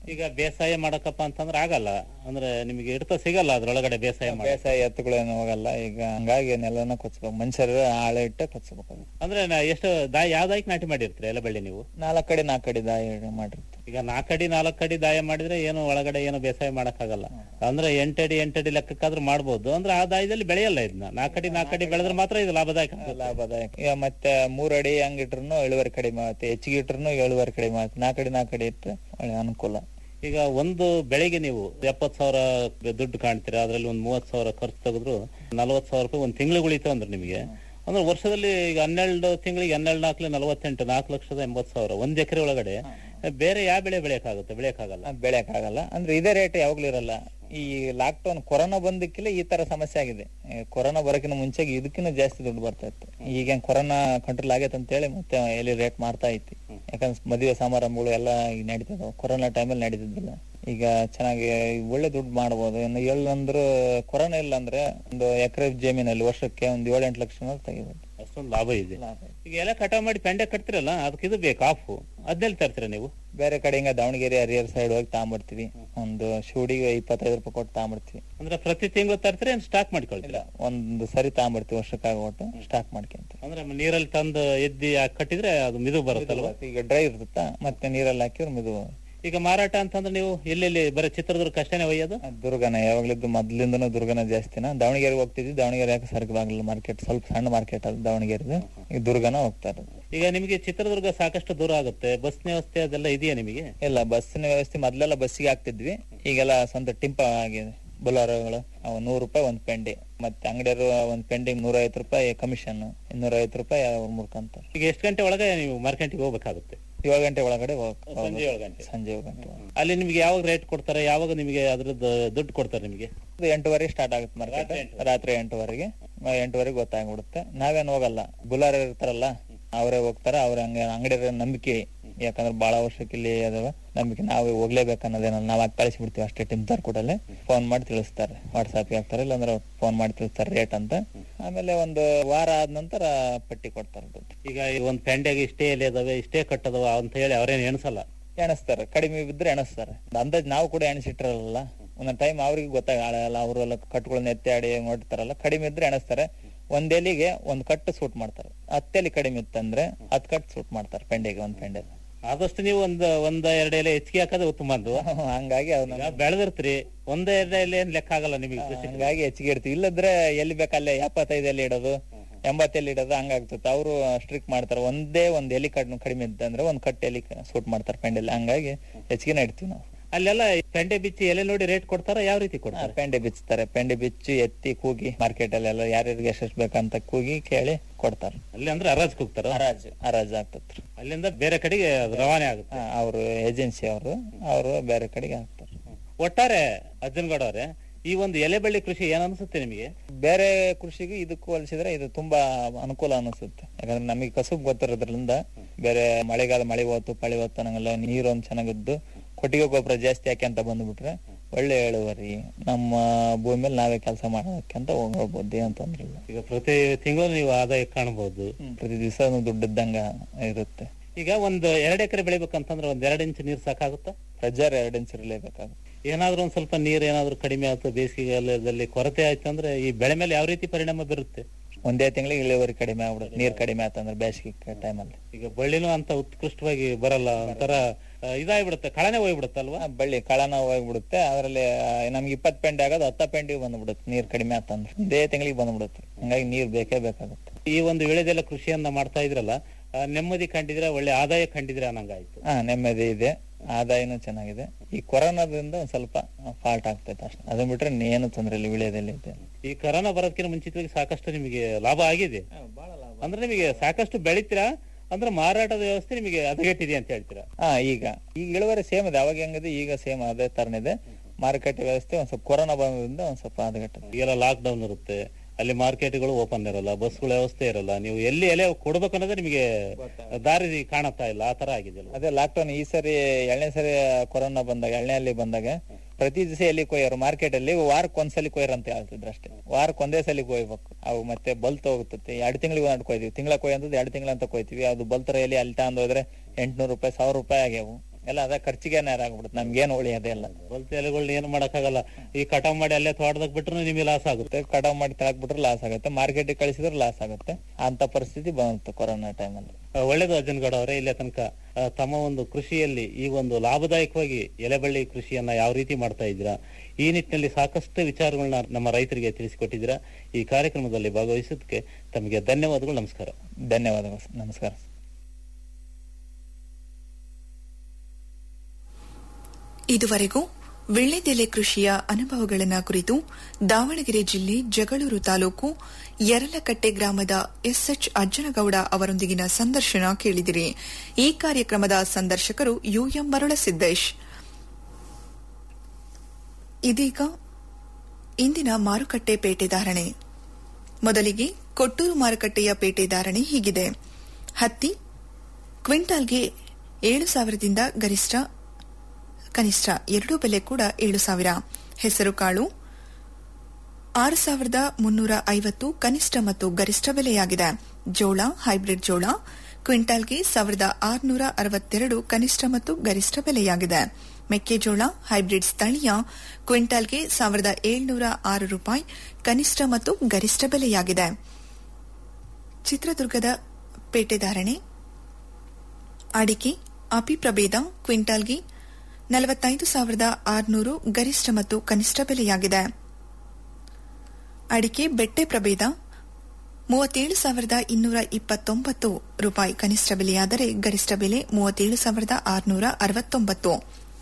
ಈಗ ಬೇಸಾಯ ಮಾಡಕಪ್ಪ ಅಂತಂದ್ರೆ ಆಗಲ್ಲ ಅಂದ್ರೆ ನಿಮಗೆ ಹಿಡಿತ ಸಿಗಲ್ಲ ಅದ್ರೊಳಗಡೆ ಬೇಸಾಯ ಮಾಡಿ ಬೇಸಾಯ ಎತ್ತುಗಳೇನು ಹೋಗಲ್ಲ ಈಗ ಹಂಗಾಗಿ ನೆಲನ ಕೊಚ್ಚಬೇಕು ಮನುಷ್ಯರು ಆಳೆ ಇಟ್ಟೆ ಕೊಚ್ಚಬೇಕು ಅಂದ್ರೆ ನಾ ಎಷ್ಟು ದಾಯ ಯಾವ್ದಾಯ್ಕೆ ನಾಟಿ ಮಾಡಿರ್ತೀರಿ ಎಲ್ಲ ಬೆಳೆ ನೀವು ನಾಲ್ಕು ಕಡೆ ನಾಲ್ಕು ಕಡೆ ದಾಯ ಮಾಡಿರ್ತೀವಿ ಈಗ ನಾಲ್ಕಡಿ ನಾಲ್ಕಡಿ ದಾಯ ಮಾಡಿದ್ರೆ ಏನು ಒಳಗಡೆ ಏನು ಬೇಸಾಯ ಮಾಡಕ್ಕಾಗಲ್ಲ ಅಂದ್ರೆ ಎಂಟಡಿ ಎಂಟಡಿ ಲೆಕ್ಕಕ್ಕಾದ್ರೂ ಮಾಡ್ಬೋದು ಅಂದ್ರೆ ಆ ದಾಯದಲ್ಲಿ ಬೆಳೆಯಲ್ಲ ಇದನ್ನ ನಾಲ್ಕಡಿ ನಾಲ್ಕಡಿ ಬೆಳೆದ್ರೆ ಮಾತ್ರ ಇದು ಲಾಭದಾಯಕ ಆಗುತ್ತೆ. ಲಾಭದಾಯಕ ಈಗ ಮತ್ತೆ ಮೂರ್ ಅಡಿ ಹಂಗಿಟ್ರು ಇಳುವರಿ ಕಡಿಮೆ ಆಗುತ್ತೆ ಹೆಚ್ಚಿಗೆ ಇಟ್ರು ಇಳುವರಿ ಕಡಿಮೆ ಆಗುತ್ತೆ ನಾಲ್ಕು ಅಡಿ ನಾಲ್ಕು ಅಡಿ ಇಟ್ಟರೆ ಒಳ್ಳೆ ಅನುಕೂಲ ಈಗ ಒಂದು ಬೆಳೆಗೆ ನೀವು ಎಪ್ಪತ್ ಸಾವಿರ ದುಡ್ಡು ಕಾಣ್ತೀರಾ ಅದ್ರಲ್ಲಿ ಒಂದ್ ಮೂವತ್ ಸಾವಿರ ಖರ್ಚು ತೆಗೆದ್ರು ನಲವತ್ ಸಾವಿರ ರೂಪಾಯಿ ಒಂದ್ ತಿಂಗಳು ಉಳಿತು ಅಂದ್ರೆ ನಿಮಗೆ ಅಂದ್ರೆ ವರ್ಷದಲ್ಲಿ ಈಗ ಹನ್ನೆರಡು ತಿಂಗಳಿಗೆ ಹನ್ನೆರಡು ನಾಲ್ಕು ನಲವತ್ತೆಂಟು ನಾಲ್ಕು ಲಕ್ಷದ ಎಂಬತ್ ಸಾವಿರ ಒಂದ್ ಎಕರೆ ಒಳಗಡೆ ಬೇರೆ ಯಾವ ಬೆಳೆ ಬೆಳೆಯಕ್ಕಾಗುತ್ತೆ ಬೆಳೆಯಕ್ಕಾಗಲ್ಲ ಬೆಳೆಯಕ್ಕಾಗಲ್ಲ ಅಂದ್ರೆ ಇದೇ ರೇಟ್ ಯಾವಾಗ್ಲೂ ಇರಲ್ಲ ಈ ಲಾಕ್ ಡೌನ್ ಕೊರೋನಾ ಬಂದಕ್ಕಿಲ್ಲ ಈ ತರ ಸಮಸ್ಯೆ ಆಗಿದೆ ಈ ಕೊರೋನಾ ಬರೋಕಿನ ಮುಂಚೆಗೆ ಇದಕ್ಕಿಂತ ಜಾಸ್ತಿ ದುಡ್ಡು ಬರ್ತಾ ಇತ್ತು ಈಗ ಕೊರೋನಾ ಕಂಟ್ರೋಲ್ ಆಗೈತೆ ಅಂತ ಹೇಳಿ ಮತ್ತೆ ಎಲ್ಲಿ ರೇಟ್ ಮಾರ್ತಾ ಐತಿ ಯಾಕಂದ್ರೆ ಮದುವೆ ಸಮಾರಂಭಗಳು ಎಲ್ಲ ಈಗ ನಡೀತಿದಾವೆ ಕೊರೋನಾ ಟೈಮಲ್ಲಿ ನಡೀತಿದ್ದಿಲ್ಲ ಈಗ ಚೆನ್ನಾಗಿ ಒಳ್ಳೆ ದುಡ್ಡು ಮಾಡ್ಬೋದು ಇನ್ನು ಏಳು ಅಂದ್ರೆ ಕೊರೋನಾ ಇಲ್ಲ ಅಂದ್ರೆ ಒಂದು ಎಕರೆ ಜಮೀನಲ್ಲಿ ವರ್ಷಕ್ಕೆ ಒಂದು ಏಳು ಎಂಟು ಲಕ್ಷ ತೆಗಿಬೋದು ಅಷ್ಟೊಂದು ಲಾಭ ಇದೆ ಈಗ ಎಲ್ಲ ಕಟಾವ್ ಮಾಡಿ ಪೆಂಡೆ ಕಟ್ತಿರಲ್ಲ ಅದಕ್ಕೆ ಇದು ಬೇಕು ಆಫ್ ಅದ್ನೆಲ್ಲಿ ತರ್ತೀರಾ ನೀವು ಬೇರೆ ಕಡೆ ಹಿಂಗ ದಾವಣಗೆರೆ ಹರಿಹರ ಸೈಡ್ ಹೋಗಿ ತಗೊಂಬರ್ತೀವಿ ಒಂದು ಶೂಡಿಗೆ ಇಪ್ಪತ್ತೈದು ರೂಪಾಯಿ ಕೊಟ್ಟು ತಗೊಂಬರ್ತೀವಿ ಅಂದ್ರೆ ಪ್ರತಿ ತಿಂಗಳು ತರ್ತೀರಾ ಏನ್ ಸ್ಟಾಕ್ ಮಾಡ್ಕೊಳ್ತೀರಾ ಒಂದು ಸರಿ ತಗೊಂಬರ್ತೀವಿ ವರ್ಷಕ್ಕಾಗೋಟ್ಟು ಸ್ಟಾಕ್ ಮಾಡ್ಕೊಂತ ಅಂದ್ರೆ ನೀರಲ್ಲಿ ತಂದು ಎದ್ದಿ ಹಾಕ್ ಕಟ್ಟಿದ್ರೆ ಅದು ಮಿದು ಬರುತ್ತಲ್ವಾ ಈಗ ಡ್ರೈ ಇರ್ತತ್ತ ಮತ್ತೆ ನೀರಲ್ಲಿ ಹಾಕಿದ್ರೆ ಮಿದು ಈಗ ಮಾರಾಟ ಅಂತಂದ್ರೆ ನೀವು ಎಲ್ಲೆಲ್ಲಿ ಬರೀ ಚಿತ್ರದುರ್ಗ ಅಷ್ಟೇನೆ ಒಯ್ಯೋದು ದುರ್ಗನ ಯಾವಾಗ್ಲಿದ್ದು ಮೊದ್ಲಿಂದನೂ ದುರ್ಗನ ಜಾಸ್ತಿನ ದಾವಣಗೆರೆಗೆ ಹೋಗ್ತಿದ್ವಿ ದಾವಣಗೆರೆ ಯಾಕೆ ಸರ್ಕಲ್ ಮಾರ್ಕೆಟ್ ಸ್ವಲ್ಪ ಸಣ್ಣ ಮಾರ್ಕೆಟ್ ಅದು ದಾವಣಗೆರೆದು ಈಗ ದುರ್ಗನ ಹೋಗ್ತಾ ಇರೋದು ಈಗ ನಿಮಗೆ ಚಿತ್ರದುರ್ಗ ಸಾಕಷ್ಟು ದೂರ ಆಗುತ್ತೆ ಬಸ್ ವ್ಯವಸ್ಥೆ ಅದೆಲ್ಲ ಇದೆಯಾ ನಿಮಗೆ ಇಲ್ಲ ಬಸ್ಸಿನ ವ್ಯವಸ್ಥೆ ಮೊದ್ಲೆಲ್ಲ ಬಸ್ಸಿಗೆ ಹಾಕ್ತಿದ್ವಿ ಈಗೆಲ್ಲ ಸ್ವಂತ ಟಿಂಪ ಆಗಿದೆ ಬೊಲಾರೋಗಳು ಅವು ನೂರು ರೂಪಾಯಿ ಒಂದ್ ಪೆಂಡಿ ಮತ್ತೆ ಅಂಗಡಿಯವರು ಒಂದ್ ಪೆಂಡಿಗೆ ನೂರ ಐವತ್ತು ರೂಪಾಯಿ ಕಮಿಷನ್ ಇನ್ನೂರ ಐವತ್ತು ರೂಪಾಯಿ ಅವ್ರು ಮುರ್ಕಂತಾರೆ ಈಗ ಎಷ್ಟು ಗಂಟೆ ಒಳಗೆ ನೀವು ಮಾರ್ಕೆಟಿಗೆ ಹೋಗ್ಬೇಕಾಗುತ್ತೆ ಏಳು ಗಂಟೆ ಒಳಗಡೆ ಹೋಗ್- ಸಂಜೆ ಏಳು ಗಂಟೆ ಸಂಜೆ ಏಳು ಗಂಟೆ ಅಲ್ಲಿ ನಿಮಗೆ ಯಾವಾಗ ರೇಟ್ ಕೊಡ್ತಾರೆ ಯಾವಾಗ ನಿಮಗೆ ಅದ್ರದ್ದು ದುಡ್ಡು ಕೊಡ್ತಾರೆ ನಿಮಗೆ ಇದು ಎಂಟುವರೆಗೆ ಸ್ಟಾರ್ಟ್ ಆಗುತ್ತೆ ಮಾರ್ಕೆಟ್ ರಾತ್ರಿ ಎಂಟುವರೆಗೆ ಆ, ಎಂಟುವರೆಗೆ ಗೊತ್ತಾಗ್ಬಿಡುತ್ತೆ ನಾವೇನ್ ಹೋಗಲ್ಲ ಬುಲಾರ ಇರ್ತಾರಲ್ಲ ಅವರೇ ಹೋಗ್ತಾರ ಅವ್ರ ಹಂಗೆ ಅಂಗಡಿ ನಂಬಿಕೆ ಯಾಕಂದ್ರೆ ಬಹಳ ವರ್ಷಕ್ಕೆ ಇಲ್ಲಿ ಅದಾವ ನಂಬಿಕೆ ನಾವೇ ಹೋಗ್ಲೇಬೇಕು ಅನ್ನೋದೇನಲ್ಲ ನಾವ್ ಹಾಕಿ ಕಳಿಸ್ಬಿಡ್ತೀವಿ ಅಷ್ಟೇ ಟಿಮ್ತಾರ್ ಕೂಡಲೇ ಫೋನ್ ಮಾಡಿ ತಿಳಿಸ್ತಾರೆ ವಾಟ್ಸಾಪ್ ಹಾಕ್ತಾರೆ ಇಲ್ಲಾಂದ್ರೆ ಫೋನ್ ಮಾಡಿ ತಿಳಿಸ್ತಾರೆ ರೇಟ್ ಅಂತ ಆಮೇಲೆ ಒಂದು ವಾರ ಆದ ನಂತರ ಪಟ್ಟಿ ಕೊಡ್ತಾರೆ ದುಡ್ಡು ಈಗ ಈ ಒಂದ್ ಪೆಂಡೆಗೆ ಇಷ್ಟೇ ಎಲೆ ಇದಾವೆ ಇಷ್ಟೇ ಕಟ್ಟದವ ಅಂತ ಹೇಳಿ ಅವ್ರೇನ್ ಎಣಿಸಲ್ಲ ಎಣಿಸ್ತಾರೆ ಕಡಿಮೆ ಬಿದ್ರೆ ಎಣಿಸ್ತಾರೆ ಅಂದಾಜ್ ನಾವು ಕೂಡ ಎಣಿಸಿಟ್ಟಿರಲ್ಲ ಒಂದೊಂದ್ ಟೈಮ್ ಅವ್ರಿಗೆ ಗೊತ್ತಾಗಲ್ಲ ಅವರೆಲ್ಲ ಕಟ್ಟುಗಳನ್ನ ಎತ್ತಿ ಆಡಿ ನೋಡ್ತಾರಲ್ಲ ಕಡಿಮೆ ಇದ್ರೆ ಎಣಿಸ್ತಾರೆ ಒಂದ್ ಎಲಿಗೆ ಒಂದ್ ಕಟ್ಟು ಸೂಟ್ ಮಾಡ್ತಾರೆ ಹತ್ತೆಲಿ ಕಡಿಮೆ ಇತ್ತಂದ್ರೆ ಹತ್ ಕಟ್ಟು ಸೂಟ್ ಮಾಡ್ತಾರೆ ಪೆಂಡೆಗೆ ಒಂದ್ ಪೆಂಡೆ ಆದಷ್ಟು ನೀವು ಒಂದ್ ಒಂದ್ ಎರಡ್ ಎಲೆ ಹೆಚ್ಚಿಗೆ ಹಾಕೋದು ಉತ್ತಮ ಅಂದು ಹಂಗಾಗಿ ಅವ್ನ ಬೆಳೆದಿರ್ತೀರಿ ಒಂದ್ ಎರಡ್ ಎಲೆ ಏನ್ ಲೆಕ್ಕ ಆಗಲ್ಲ ನಿಮಗೆ ಹಂಗಾಗಿ ಹೆಚ್ಚಿಗೆ ಇಡ್ತೀವಿ ಇಲ್ಲದ್ರೆ ಎಲ್ಲಿ ಬೇಕಲ್ಲೇ ಎಪ್ಪತ್ತೈದು ಎಲ್ಲಿ ಇಡೋದು ಎಂಬತ್ತೆಲ್ಲಿ ಇಡೋದು ಹಂಗಾಗ್ತದೆ ಅವರು ಸ್ಟ್ರಿಕ್ ಮಾಡ್ತಾರೆ ಒಂದೇ ಒಂದ್ ಎಲಿ ಕಟ್ ಕಡಿಮೆ ಇತ್ತಂದ್ರೆ ಒಂದ್ ಕಟ್ ಎಲಿ ಸೂಟ್ ಮಾಡ್ತಾರೆ ಪೆಂಡೆಲ್ಲಿ ಹಂಗಾಗಿ ಹೆಚ್ಚಿಗೆ ಇಡ್ತೀವಿ ನಾವು ಅಲ್ಲೆಲ್ಲ ಪೆಂಡೆ ಬಿಚ್ಚಿ ಎಲೆ ನೋಡಿ ರೇಟ್ ಕೊಡ್ತಾರ ಯಾವ ರೀತಿ ಕೊಡ್ತಾರೆ ಪೆಂಡೆ ಬಿಚ್ಚುತ್ತಾರೆ ಪೆಂಡೆ ಬಿಚ್ಚಿ ಎತ್ತಿ ಕೂಗಿ ಮಾರ್ಕೆಟ್ ಅಲ್ಲೆಲ್ಲ ಯಾರ್ಯಾರಿಗೆ ಎಷ್ಟೆಷ್ಟು ಬೇಕಂತ ಕೂಗಿ ಕೇಳಿ ಕೊಡ್ತಾರೆ ಅಲ್ಲಿ ಅಂದ್ರೆ ಹರಾಜ್ ಕೂಗ್ತಾರ ಹರಾಜು ಹರಾಜು ಆಗ್ತತ್ರಿ ಅಲ್ಲಿಂದ ಬೇರೆ ಕಡೆಗೆ ಅದು ರವಾನೆ ಆಗುತ್ತೆ ಅವರು ಏಜೆನ್ಸಿ ಅವರು ಅವರು ಬೇರೆ ಕಡೆಗೆ ಹಾಕ್ತಾರೆ ಒಟ್ಟಾರೆ ಅಜ್ಜನಗೌಡ ಅವರೇ ಈ ಒಂದು ಎಲೆ ಬಳ್ಳಿ ಕೃಷಿ ಏನ್ ಅನ್ಸುತ್ತೆ ನಿಮಗೆ ಬೇರೆ ಕೃಷಿಗೂ ಇದಕ್ಕೂ ಹೋಲಿಸಿದ್ರೆ ಇದು ತುಂಬಾ ಅನುಕೂಲ ಅನಿಸುತ್ತೆ ಯಾಕಂದ್ರೆ ನಮಗೆ ಕಸುಬು ಗೊತ್ತಿರೋದ್ರಿಂದ ಬೇರೆ ಮಳೆಗಾಲ ಮಳೆ ಹೊತ್ತು ಪಳಿ ಹೊತ್ತು ಅನ್ನಂಗೆಲ್ಲ ನೀರೊಂದು ಚೆನ್ನಾಗಿದ್ದು ಕೊಟ್ಟಿಗೆ ಗೊಬ್ಬರ ಜಾಸ್ತಿ ಹಾಕಿ ಅಂತ ಬಂದ್ಬಿಟ್ರೆ ಒಳ್ಳೆ ಇಳುವರಿ ನಮ್ಮ ಭೂಮಿ ಮೇಲೆ ನಾವೇ ಕೆಲಸ ಮಾಡೋದಕ್ಕೆ ಅಂತ ಹೋಗ್ಬೋದು ಏನ್ ತೊಂದ್ರೆ ಇಲ್ಲ ಈಗ ಪ್ರತಿ ತಿಂಗಳು ನೀವು ಆದಾಯ ಕಾಣಬಹುದು ಪ್ರತಿ ದಿವಸ ದುಡ್ಡು ಇದ್ದಂಗ ಇರುತ್ತೆ ಈಗ ಒಂದ್ ಎರಡ್ ಎಕರೆ ಬೆಳಿಬೇಕಂತಂದ್ರೆ ಒಂದ್ ಎರಡ್ ಇಂಚ್ ನೀರ್ ಸಾಕಾಗುತ್ತಾ ಪ್ರಜಾರ್ ಎರಡು ಇಂಚ್ ಇರಲೇಬೇಕಾಗುತ್ತೆ ಏನಾದ್ರೂ ಒಂದ್ ಸ್ವಲ್ಪ ನೀರ್ ಏನಾದ್ರೂ ಕಡಿಮೆ ಆಯ್ತು ಬೇಸಿಗೆಗಾಲದಲ್ಲಿ ಕೊರತೆ ಆಯ್ತು ಅಂದ್ರೆ ಈ ಬೆಳೆ ಮೇಲೆ ಯಾವ ರೀತಿ ಪರಿಣಾಮ ಬೀರುತ್ತೆ ಒಂದೇ ತಿಂಗಳಿಗೆ ಇಳುವರಿ ಕಡಿಮೆ ಆಗ್ಬಿಡುತ್ತೆ ನೀರ್ ಕಡಿಮೆ ಆತಂದ್ರೆ ಬೇಸಿಗೆ ಟೈಮಲ್ಲಿ ಈಗ ಬಳ್ಳಿನೂ ಅಂತ ಉತ್ಕೃಷ್ಟವಾಗಿ ಬರಲ್ಲ ಒಂಥರ ಆ, ಇದಾಗ್ಬಿಡುತ್ತೆ ಕಳನೆ ಹೋಗ್ಬಿಡುತ್ತಲ್ವಾ ಬಳ್ಳಿ ಕಳನ ಹೋಗ್ಬಿಡುತ್ತೆ ಅದರಲ್ಲಿ ನಮ್ಗೆ ಇಪ್ಪತ್ ಪೆಂಡೆ ಆಗೋದು ಹತ್ತ ಪೆಂಡಿಗೆ ಬಂದ್ಬಿಡುತ್ತೆ ನೀರ್ ಕಡಿಮೆ ಆತಂದ್ರೆ ಇದೇ ತಿಂಗಳಿಗೆ ಬಂದ್ಬಿಡುತ್ತೆ ಹಂಗಾಗಿ ನೀರ್ ಬೇಕೇ ಬೇಕಾಗುತ್ತೆ ಈ ಒಂದು ವಿಳೆದೆಲ್ಲ ಕೃಷಿಯನ್ನ ಮಾಡ್ತಾ ಇದ್ರಲ್ಲ ಆ, ನೆಮ್ಮದಿ ಕಂಡಿದ್ರೆ ಒಳ್ಳೆ ಆದಾಯ ಕಂಡಿದ್ರೆ ಅನ್ನಂಗಾಯ್ತು ಹಾ ನೆಮ್ಮದಿ ಇದೆ ಆದಾಯನೂ ಚೆನ್ನಾಗಿದೆ ಈ ಕೊರೋನಾದಿಂದ ಒಂದ್ ಸ್ವಲ್ಪ ಫಾಲ್ಟ್ ಆಗ್ತೈತೆ ಅಷ್ಟೇ ಅದನ್ನ ಬಿಟ್ರೆ ಏನು ತೊಂದ್ರೆ ಇಲ್ಲ ವಿಳ್ಯದಲ್ಲಿ ಇದೆ ಈ ಕರೋನಾ ಬರೋದಕ್ಕಿಂತ ಮುಂಚಿತವಾಗಿ ಸಾಕಷ್ಟು ನಿಮಗೆ ಲಾಭ ಆಗಿದೆ ಅಂದ್ರೆ ನಿಮಗೆ ಸಾಕಷ್ಟು ಬೆಳಿತೀರಾ ಅಂದ್ರೆ ಮಾರಾಟದ ವ್ಯವಸ್ಥೆ ನಿಮಗೆ ಹದಗೆಟ್ಟಿದೆ ಅಂತ ಹೇಳ್ತೀರಾ ಹಾ ಈಗ ಈಗ ಇಳುವರಿ ಸೇಮ್ ಇದೆ ಅವಾಗ ಹೆಂಗಿದೆ ಈಗ ಸೇಮ್ ಅದೇ ತರನಿದೆ ಮಾರುಕಟ್ಟೆ ವ್ಯವಸ್ಥೆ ಒಂದ್ ಸ್ವಲ್ಪ ಕೊರೋನಾ ಬಂದ್ರಿಂದ ಒಂದ್ ಸ್ವಲ್ಪ ಹದಗೆಟ್ಟಿದೆ ಈಗೆಲ್ಲ ಲಾಕ್ ಡೌನ್ ಇರುತ್ತೆ ಅಲ್ಲಿ ಮಾರ್ಕೆಟ್ಗಳು ಓಪನ್ ಇರಲ್ಲ ಬಸ್ಗಳ ವ್ಯವಸ್ಥೆ ಇರಲ್ಲ ನೀವು ಎಲ್ಲಿ ಎಲೆ ಕೊಡ್ಬೇಕು ಅನ್ನೋದೇ ನಿಮಗೆ ದಾರಿ ಕಾಣತ್ತಾ ಇಲ್ಲ ಆ ತರ ಆಗಿದೆ ಅದೇ ಲಾಕ್ಡೌನ್ ಈ ಸರಿ ಎರಡನೇ ಸರಿ ಕೊರೋನಾ ಬಂದಾಗ ಎರಡನೇ ಅಲ್ಲಿ ಬಂದಾಗ ಪ್ರತಿ ದಿವಸ ಎಲ್ಲಿ ಕೊಯ್ಯೋರು ಮಾರ್ಕೆಟ್ ಅಲ್ಲಿ ವಾರಕ್ಕೆ ಒಂದ್ಸಲಿ ಕೊಯ್ಯರ್ ಅಂತ ಹೇಳ್ತಿದ್ರು ಅಷ್ಟೇ ವಾರಕ್ಕೆ ಒಂದೇ ಸಲ ಕೊಯ್ಬೇಕು ಅವು ಮತ್ತೆ ಬಲ್ತ್ ಹೋಗುತ್ತೆ ಎರಡು ತಿಂಗಳಿಗೆ ಒಂದ್ ಕೊಯ್ತೀವಿ ತಿಂಗಳ ಕೊಯ್ ಅಂತದ್ದು ಎರಡು ತಿಂಗಳ ಅಂತ ಕೊಯ್ತೀವಿ ಅದು ಬಲ್ತರ ಎಲ್ಲಿ ಅಲ್ಲಿ ತಗೊಂಡ್ ಹೋದ್ರೆ ಎಂಟ್ನೂರು ರೂಪಾಯಿ ಸಾವಿರ ರೂಪಾಯಿ ಆಗ್ಯಾವು ಎಲ್ಲ ಅದ ಖರ್ಚಿಗೆ ಆಗ್ಬಿಡುತ್ತೆ ನಮ್ಗೇನು ಉಳಿಯೋದೇ ಇಲ್ಲ ಬಲ್ತಿ ಎಲೆಗಳನ್ನ ಏನು ಮಾಡಕ್ಕಾಗಲ್ಲ ಈ ಕಟಾವ್ ಮಾಡಿ ಅಲ್ಲೇ ತೋಟದಾಗ ಬಿಟ್ರು ನಿಮಗೆ ಲಾಸ್ ಆಗುತ್ತೆ ಕಟಾವ್ ಮಾಡಿ ತಳಕ್ ಬಿಟ್ರೆ ಲಾಸ್ ಆಗುತ್ತೆ ಮಾರ್ಕೆಟಿಗೆ ಕಳಿಸಿದ್ರೆ ಲಾಸ್ ಆಗುತ್ತೆ ಅಂತ ಪರಿಸ್ಥಿತಿ ಬಂತು ಕೊರೋನಾ ಟೈಮಲ್ಲಿ ಆ, ಒಳ್ಳೇದು ಅಜ್ಜನಗೌಡ ಅವರೇ ಇಲ್ಲೇ ತನಕ ಆ, ತಮ್ಮ ಒಂದು ಕೃಷಿಯಲ್ಲಿ ಈ ಒಂದು ಲಾಭದಾಯಕವಾಗಿ ಎಲೆಬಳ್ಳಿ ಕೃಷಿಯನ್ನ ಯಾವ ರೀತಿ ಮಾಡ್ತಾ ಇದ್ದೀರಾ ಈ ನಿಟ್ಟಿನಲ್ಲಿ ಸಾಕಷ್ಟು ವಿಚಾರಗಳನ್ನ ನಮ್ಮ ರೈತರಿಗೆ ತಿಳಿಸಿಕೊಟ್ಟಿದ್ದೀರಾ ಈ ಕಾರ್ಯಕ್ರಮದಲ್ಲಿ ಭಾಗವಹಿಸೋದಕ್ಕೆ ತಮಗೆ ಧನ್ಯವಾದಗಳು ನಮಸ್ಕಾರ ಧನ್ಯವಾದಗಳು ನಮಸ್ಕಾರ ಇದುವರೆಗೂ ವಿಳ್ಳೆದೆಲೆ ಕೃಷಿಯ ಅನುಭವಗಳನ್ನು ಕುರಿತು ದಾವಣಗೆರೆ ಜಿಲ್ಲೆ ಜಗಳೂರು ತಾಲೂಕು ಯರಲಕಟ್ಟೆ ಗ್ರಾಮದ ಎಸ್ಎಚ್ ಅಜ್ಜನಗೌಡ ಅವರೊಂದಿಗಿನ ಸಂದರ್ಶನ ಕೇಳಿದಿರಿ ಈ ಕಾರ್ಯಕ್ರಮದ ಸಂದರ್ಶಕರು ಯುಎಂ ಮರುಳಸಿದ್ದೇಶ್ ಇದೀಗ ಇಂದಿನ ಮಾರುಕಟ್ಟೆ ಪೇಟೆ ಧಾರಣೆ ಮೊದಲಿಗೆ ಕೊಟ್ಟೂರು ಮಾರುಕಟ್ಟೆಯ ಪೇಟೆ ಧಾರಣೆ ಹೀಗಿದೆ ಹತ್ತಿ ಕ್ವಿಂಟಾಲ್ಗೆ ಏಳು ಸಾವಿರದಿಂದ ಗರಿಷ್ಠ ಕನಿಷ್ಠ ಎರಡೂ ಬೆಲೆ ಕೂಡ ಏಳು ಸಾವಿರ ಹೆಸರುಕಾಳು ಆರು ಸಾವಿರದ ಮುನ್ನೂರ ಐವತ್ತು ಕನಿಷ್ಠ ಮತ್ತು ಗರಿಷ್ಠ ಬೆಲೆಯಾಗಿದೆ ಜೋಳ ಹೈಬ್ರಿಡ್ ಜೋಳ ಕ್ವಿಂಟಾಲ್ಗೆ ಸಾವಿರದ ಆರುನೂರ ಅರವತ್ತೆರಡು ಕನಿಷ್ಠ ಮತ್ತು ಗರಿಷ್ಠ ಬೆಲೆಯಾಗಿದೆ ಮೆಕ್ಕೆಜೋಳ ಹೈಬ್ರಿಡ್ ಸ್ಥಳೀಯ ಕ್ವಿಂಟಾಲ್ಗೆ ಸಾವಿರದ ಏಳ್ನೂರ ಆರು ರೂಪಾಯಿ ಕನಿಷ್ಠ ಮತ್ತು ಗರಿಷ್ಠ ಬೆಲೆಯಾಗಿದೆ ಚಿತ್ರದುರ್ಗದ ಪೇಟೆ ಧಾರಣೆ ಅಡಿಕೆ ಅಪಿ ಪ್ರಭೇದ ಕ್ವಿಂಟಾಲ್ಗೆ ನಲವತ್ತೈದು ಸಾವಿರದ ಆರುನೂರು ಗರಿಷ್ಠ ಮತ್ತು ಕನಿಷ್ಠ ಬೆಲೆಯಾಗಿದೆ ಅಡಿಕೆ ಬೆಟ್ಟೆ ಪ್ರಭೇದ ಮೂವತ್ತೇಳು ಸಾವಿರದ ಇನ್ನೂರ ಇಪ್ಪತ್ತೊಂಬತ್ತು ರೂಪಾಯಿ ಕನಿಷ್ಠ ಬೆಲೆಯಾದರೆ ಗರಿಷ್ಠ ಬೆಲೆ ಮೂವತ್ತೇಳು ಸಾವಿರದ ಆರುನೂರ ಅರವತ್ತೊಂಬತ್ತು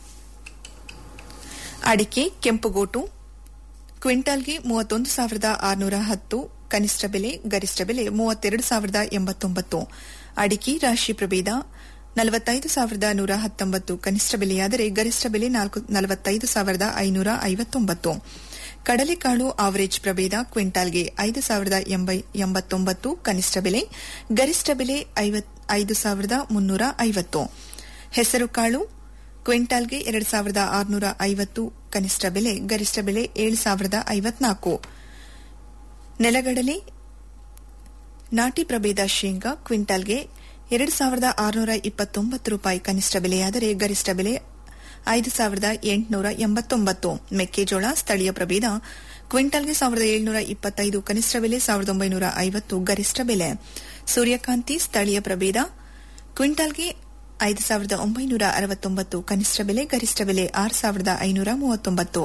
ಅಡಿಕೆ ಕೆಂಪುಗೋಟು ಕ್ವಿಂಟಾಲ್ಗೆ ಮೂವತ್ತೊಂದು ಸಾವಿರದ ಆರುನೂರ ಹತ್ತು ಕನಿಷ್ಠ ಬೆಲೆ ಗರಿಷ್ಠ ಬೆಲೆ ಮೂವತ್ತೆರಡು ಸಾವಿರದ ಎಂಬತ್ತೊಂಬತ್ತು ಅಡಿಕೆ ರಾಶಿ ಪ್ರಭೇದ ನಲವತ್ತೈದು ಸಾವಿರದ ನೂರ ಹತ್ತೊಂಬತ್ತು ಕನಿಷ್ಠ ಬೆಲೆಯಾದರೆ ಗರಿಷ್ಠ ಬೆಲೆ ನಲವತ್ತೈದು ಸಾವಿರದ ಐನೂರ ಐವತ್ತೊಂಬತ್ತು ಕಡಲೆಕಾಳು ಆವರೇಜ್ ಪ್ರಭೇದ ಕ್ವಿಂಟಾಲ್ಗೆ ಐದು ಸಾವಿರದ ಎಂಬತ್ತೊಂಬತ್ತು ಕನಿಷ್ಠ ಬೆಲೆ ಗರಿಷ್ಠ ಬೆಲೆ ಐದು ಸಾವಿರದ ಮುನ್ನೂರ ಐವತ್ತು ಹೆಸರುಕಾಳು ಕ್ವಿಂಟಾಲ್ಗೆ ಎರಡು ಸಾವಿರದ ಆರುನೂರ ಐವತ್ತು ಕನಿಷ್ಠ ಬೆಲೆ ಗರಿಷ್ಠ ಬೆಲೆ ಏಳು ಸಾವಿರದ ಐವತ್ನಾಲ್ಕು ನೆಲಗಡಲೆ ನಾಟಿ ಪ್ರಭೇದ ಶೇಂಗಾ ಕ್ವಿಂಟಾಲ್ಗೆ ಎರಡು ಸಾವಿರದ ಆರುನೂರ ಇಪ್ಪತ್ತೊಂಬತ್ತು ರೂಪಾಯಿ ಕನಿಷ್ಠ ಬೆಲೆಯಾದರೆ ಗರಿಷ್ಠ ಬೆಲೆ ಐದು ಸಾವಿರದ ಎಂಟುನೂರ ಎಂಬತ್ತೊಂಬತ್ತು ಮೆಕ್ಕೆಜೋಳ ಸ್ಥಳೀಯ ಪ್ರಭೇದ ಕ್ವಿಂಟಾಲ್ಗೆ ಸಾವಿರದ ಏಳುನೂರ ಇಪ್ಪತ್ತೈದು ಕನಿಷ್ಠ ಬೆಲೆ ಸಾವಿರದ ಒಂಬೈನೂರ ಐವತ್ತು ಗರಿಷ್ಠ ಬೆಲೆ ಸೂರ್ಯಕಾಂತಿ ಸ್ಥಳೀಯ ಪ್ರಭೇದ ಕ್ವಿಂಟಾಲ್ಗೆ ಐದು ಸಾವಿರದ ಒಂಬೈನೂರ ಅರವತ್ತೊಂಬತ್ತು ಕನಿಷ್ಠ ಬೆಲೆ ಗರಿಷ್ಠ ಬೆಲೆ ಆರು ಸಾವಿರದ ಐನೂರ ಮೂವತ್ತೊಂಬತ್ತು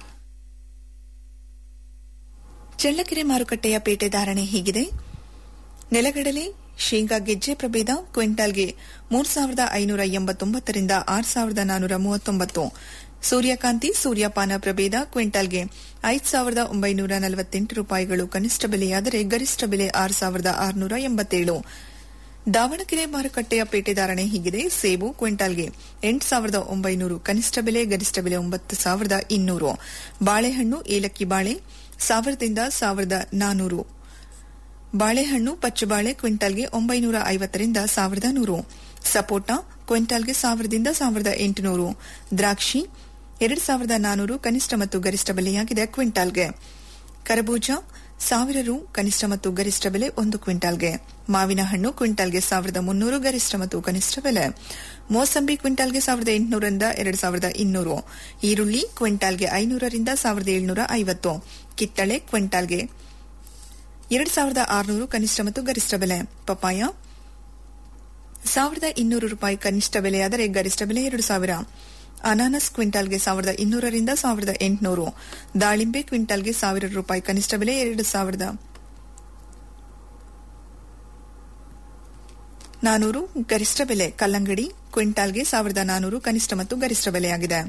ಚಳ್ಳಕೆರೆ ಮಾರುಕಟ್ಟೆಯ ಪೇಟೆ ಧಾರಣೆ ಹೀಗಿದೆ ನೆಲಗಡಲೆ ಶೇಂಗಾ ಗೆಜ್ಜೆ ಪ್ರಭೇದ ಕ್ವಿಂಟಾಲ್ಗೆ ಮೂರು ಸಾವಿರದ ಐನೂರ ಎಂಬತ್ತೊಂಬತ್ತರಿಂದ ಆರು ಸಾವಿರದ ನಾನೂರ ಮೂವತ್ತೊಂಬತ್ತು ಸೂರ್ಯಕಾಂತಿ ಸೂರ್ಯಪಾನ ಪ್ರಭೇದ ಕ್ವಿಂಟಾಲ್ಗೆ ಐದು ಸಾವಿರದ ಒಂಬೈನೂರ ನಲವತ್ತೆಂಟು ರೂಪಾಯಿಗಳು ಕನಿಷ್ಠ ಬೆಲೆಯಾದರೆ ಗರಿಷ್ಠ ಬೆಲೆ ಆರು ಸಾವಿರದ ಆರುನೂರ ಎಂಬತ್ತೇಳು ದಾವಣಗೆರೆ ಮಾರುಕಟ್ಟೆಯ ಪೇಟೆ ಧಾರಣೆ ಹೀಗಿದೆ ಸೇಬು ಕ್ವಿಂಟಾಲ್ಗೆ ಎಂಟು ಸಾವಿರದ ಒಂಬೈನೂರು ಕನಿಷ್ಠ ಬೆಲೆ ಗರಿಷ್ಠ ಬೆಲೆ ಒಂಬತ್ತು ಸಾವಿರದ ಇನ್ನೂರು ಬಾಳೆಹಣ್ಣು ಏಲಕ್ಕಿ ಬಾಳೆ ಸಾವಿರದಿಂದ ಸಾವಿರದ ನಾನೂರು ಬಾಳೆಹಣ್ಣು ಪಚ್ಚುಬಾಳೆ ಕ್ವಿಂಟಾಲ್ಗೆ ಒಂಬೈನೂರ ಐವತ್ತರಿಂದ ಸಾವಿರದ ನೂರು ಸಪೋಟ ಕ್ವಿಂಟಾಲ್ಗೆ ಸಾವಿರದಿಂದ ಸಾವಿರದ ಎಂಟುನೂರು ದ್ರಾಕ್ಷಿ ಎರಡು ಸಾವಿರದ ನಾನೂರು ಕನಿಷ್ಠ ಮತ್ತು ಗರಿಷ್ಠ ಬೆಲೆಯಾಗಿದೆ ಕ್ವಿಂಟಾಲ್ಗೆ ಕರಬೂಜ ಸಾವಿರ ರು ಕನಿಷ್ಠ ಮತ್ತು ಗರಿಷ್ಠ ಬೆಲೆ ಒಂದು ಕ್ವಿಂಟಾಲ್ಗೆ ಮಾವಿನ ಹಣ್ಣು ಕ್ವಿಂಟಾಲ್ಗೆ ಸಾವಿರದ ಮುನ್ನೂರು ಗರಿಷ್ಠ ಮತ್ತು ಕನಿಷ್ಠ ಬೆಲೆ ಮೋಸಂಬಿ ಕ್ವಿಂಟಾಲ್ಗೆ ಸಾವಿರದ ಎಂಟುನೂರರಿಂದ ಎರಡು ಸಾವಿರದ ಇನ್ನೂರು ಈರುಳ್ಳಿ ಕ್ವಿಂಟಾಲ್ಗೆ ಐನೂರರಿಂದ ಸಾವಿರದ ಏಳುನೂರ ಐವತ್ತು ಕಿತ್ತಳೆ ಕ್ವಿಂಟಾಲ್ಗೆ ಎರಡು ಸಾವಿರದ ಆರುನೂರು ಕನಿಷ್ಠ ಮತ್ತು ಗರಿಷ್ಠ ಬೆಲೆ ಪಪಾಯ ಸಾವಿರದ ಇನ್ನೂರು ರೂಪಾಯಿ ಕನಿಷ್ಠ ಬೆಲೆಯಾದರೆ ಗರಿಷ್ಠ ಬೆಲೆ ಎರಡು ಸಾವಿರ ಅನಾನಸ್ ಕ್ವಿಂಟಾಲ್ಗೆ ಸಾವಿರದ ಇನ್ನೂರರಿಂದ ಸಾವಿರದ ಎಂಟುನೂರು ದಾಳಿಂಬೆ ಕ್ವಿಂಟಾಲ್ಗೆ ಸಾವಿರ ರೂಪಾಯಿ ಕನಿಷ್ಠ ಬೆಲೆ ಎರಡು ಸಾವಿರದ ನಾನೂರು ಗರಿಷ್ಠ ಬೆಲೆ ಕಲ್ಲಂಗಡಿ ಕ್ವಿಂಟಾಲ್ಗೆ ಸಾವಿರದ ನಾನೂರು ಕನಿಷ್ಠ ಮತ್ತು ಗರಿಷ್ಠ ಬೆಲೆಯಾಗಿದೆ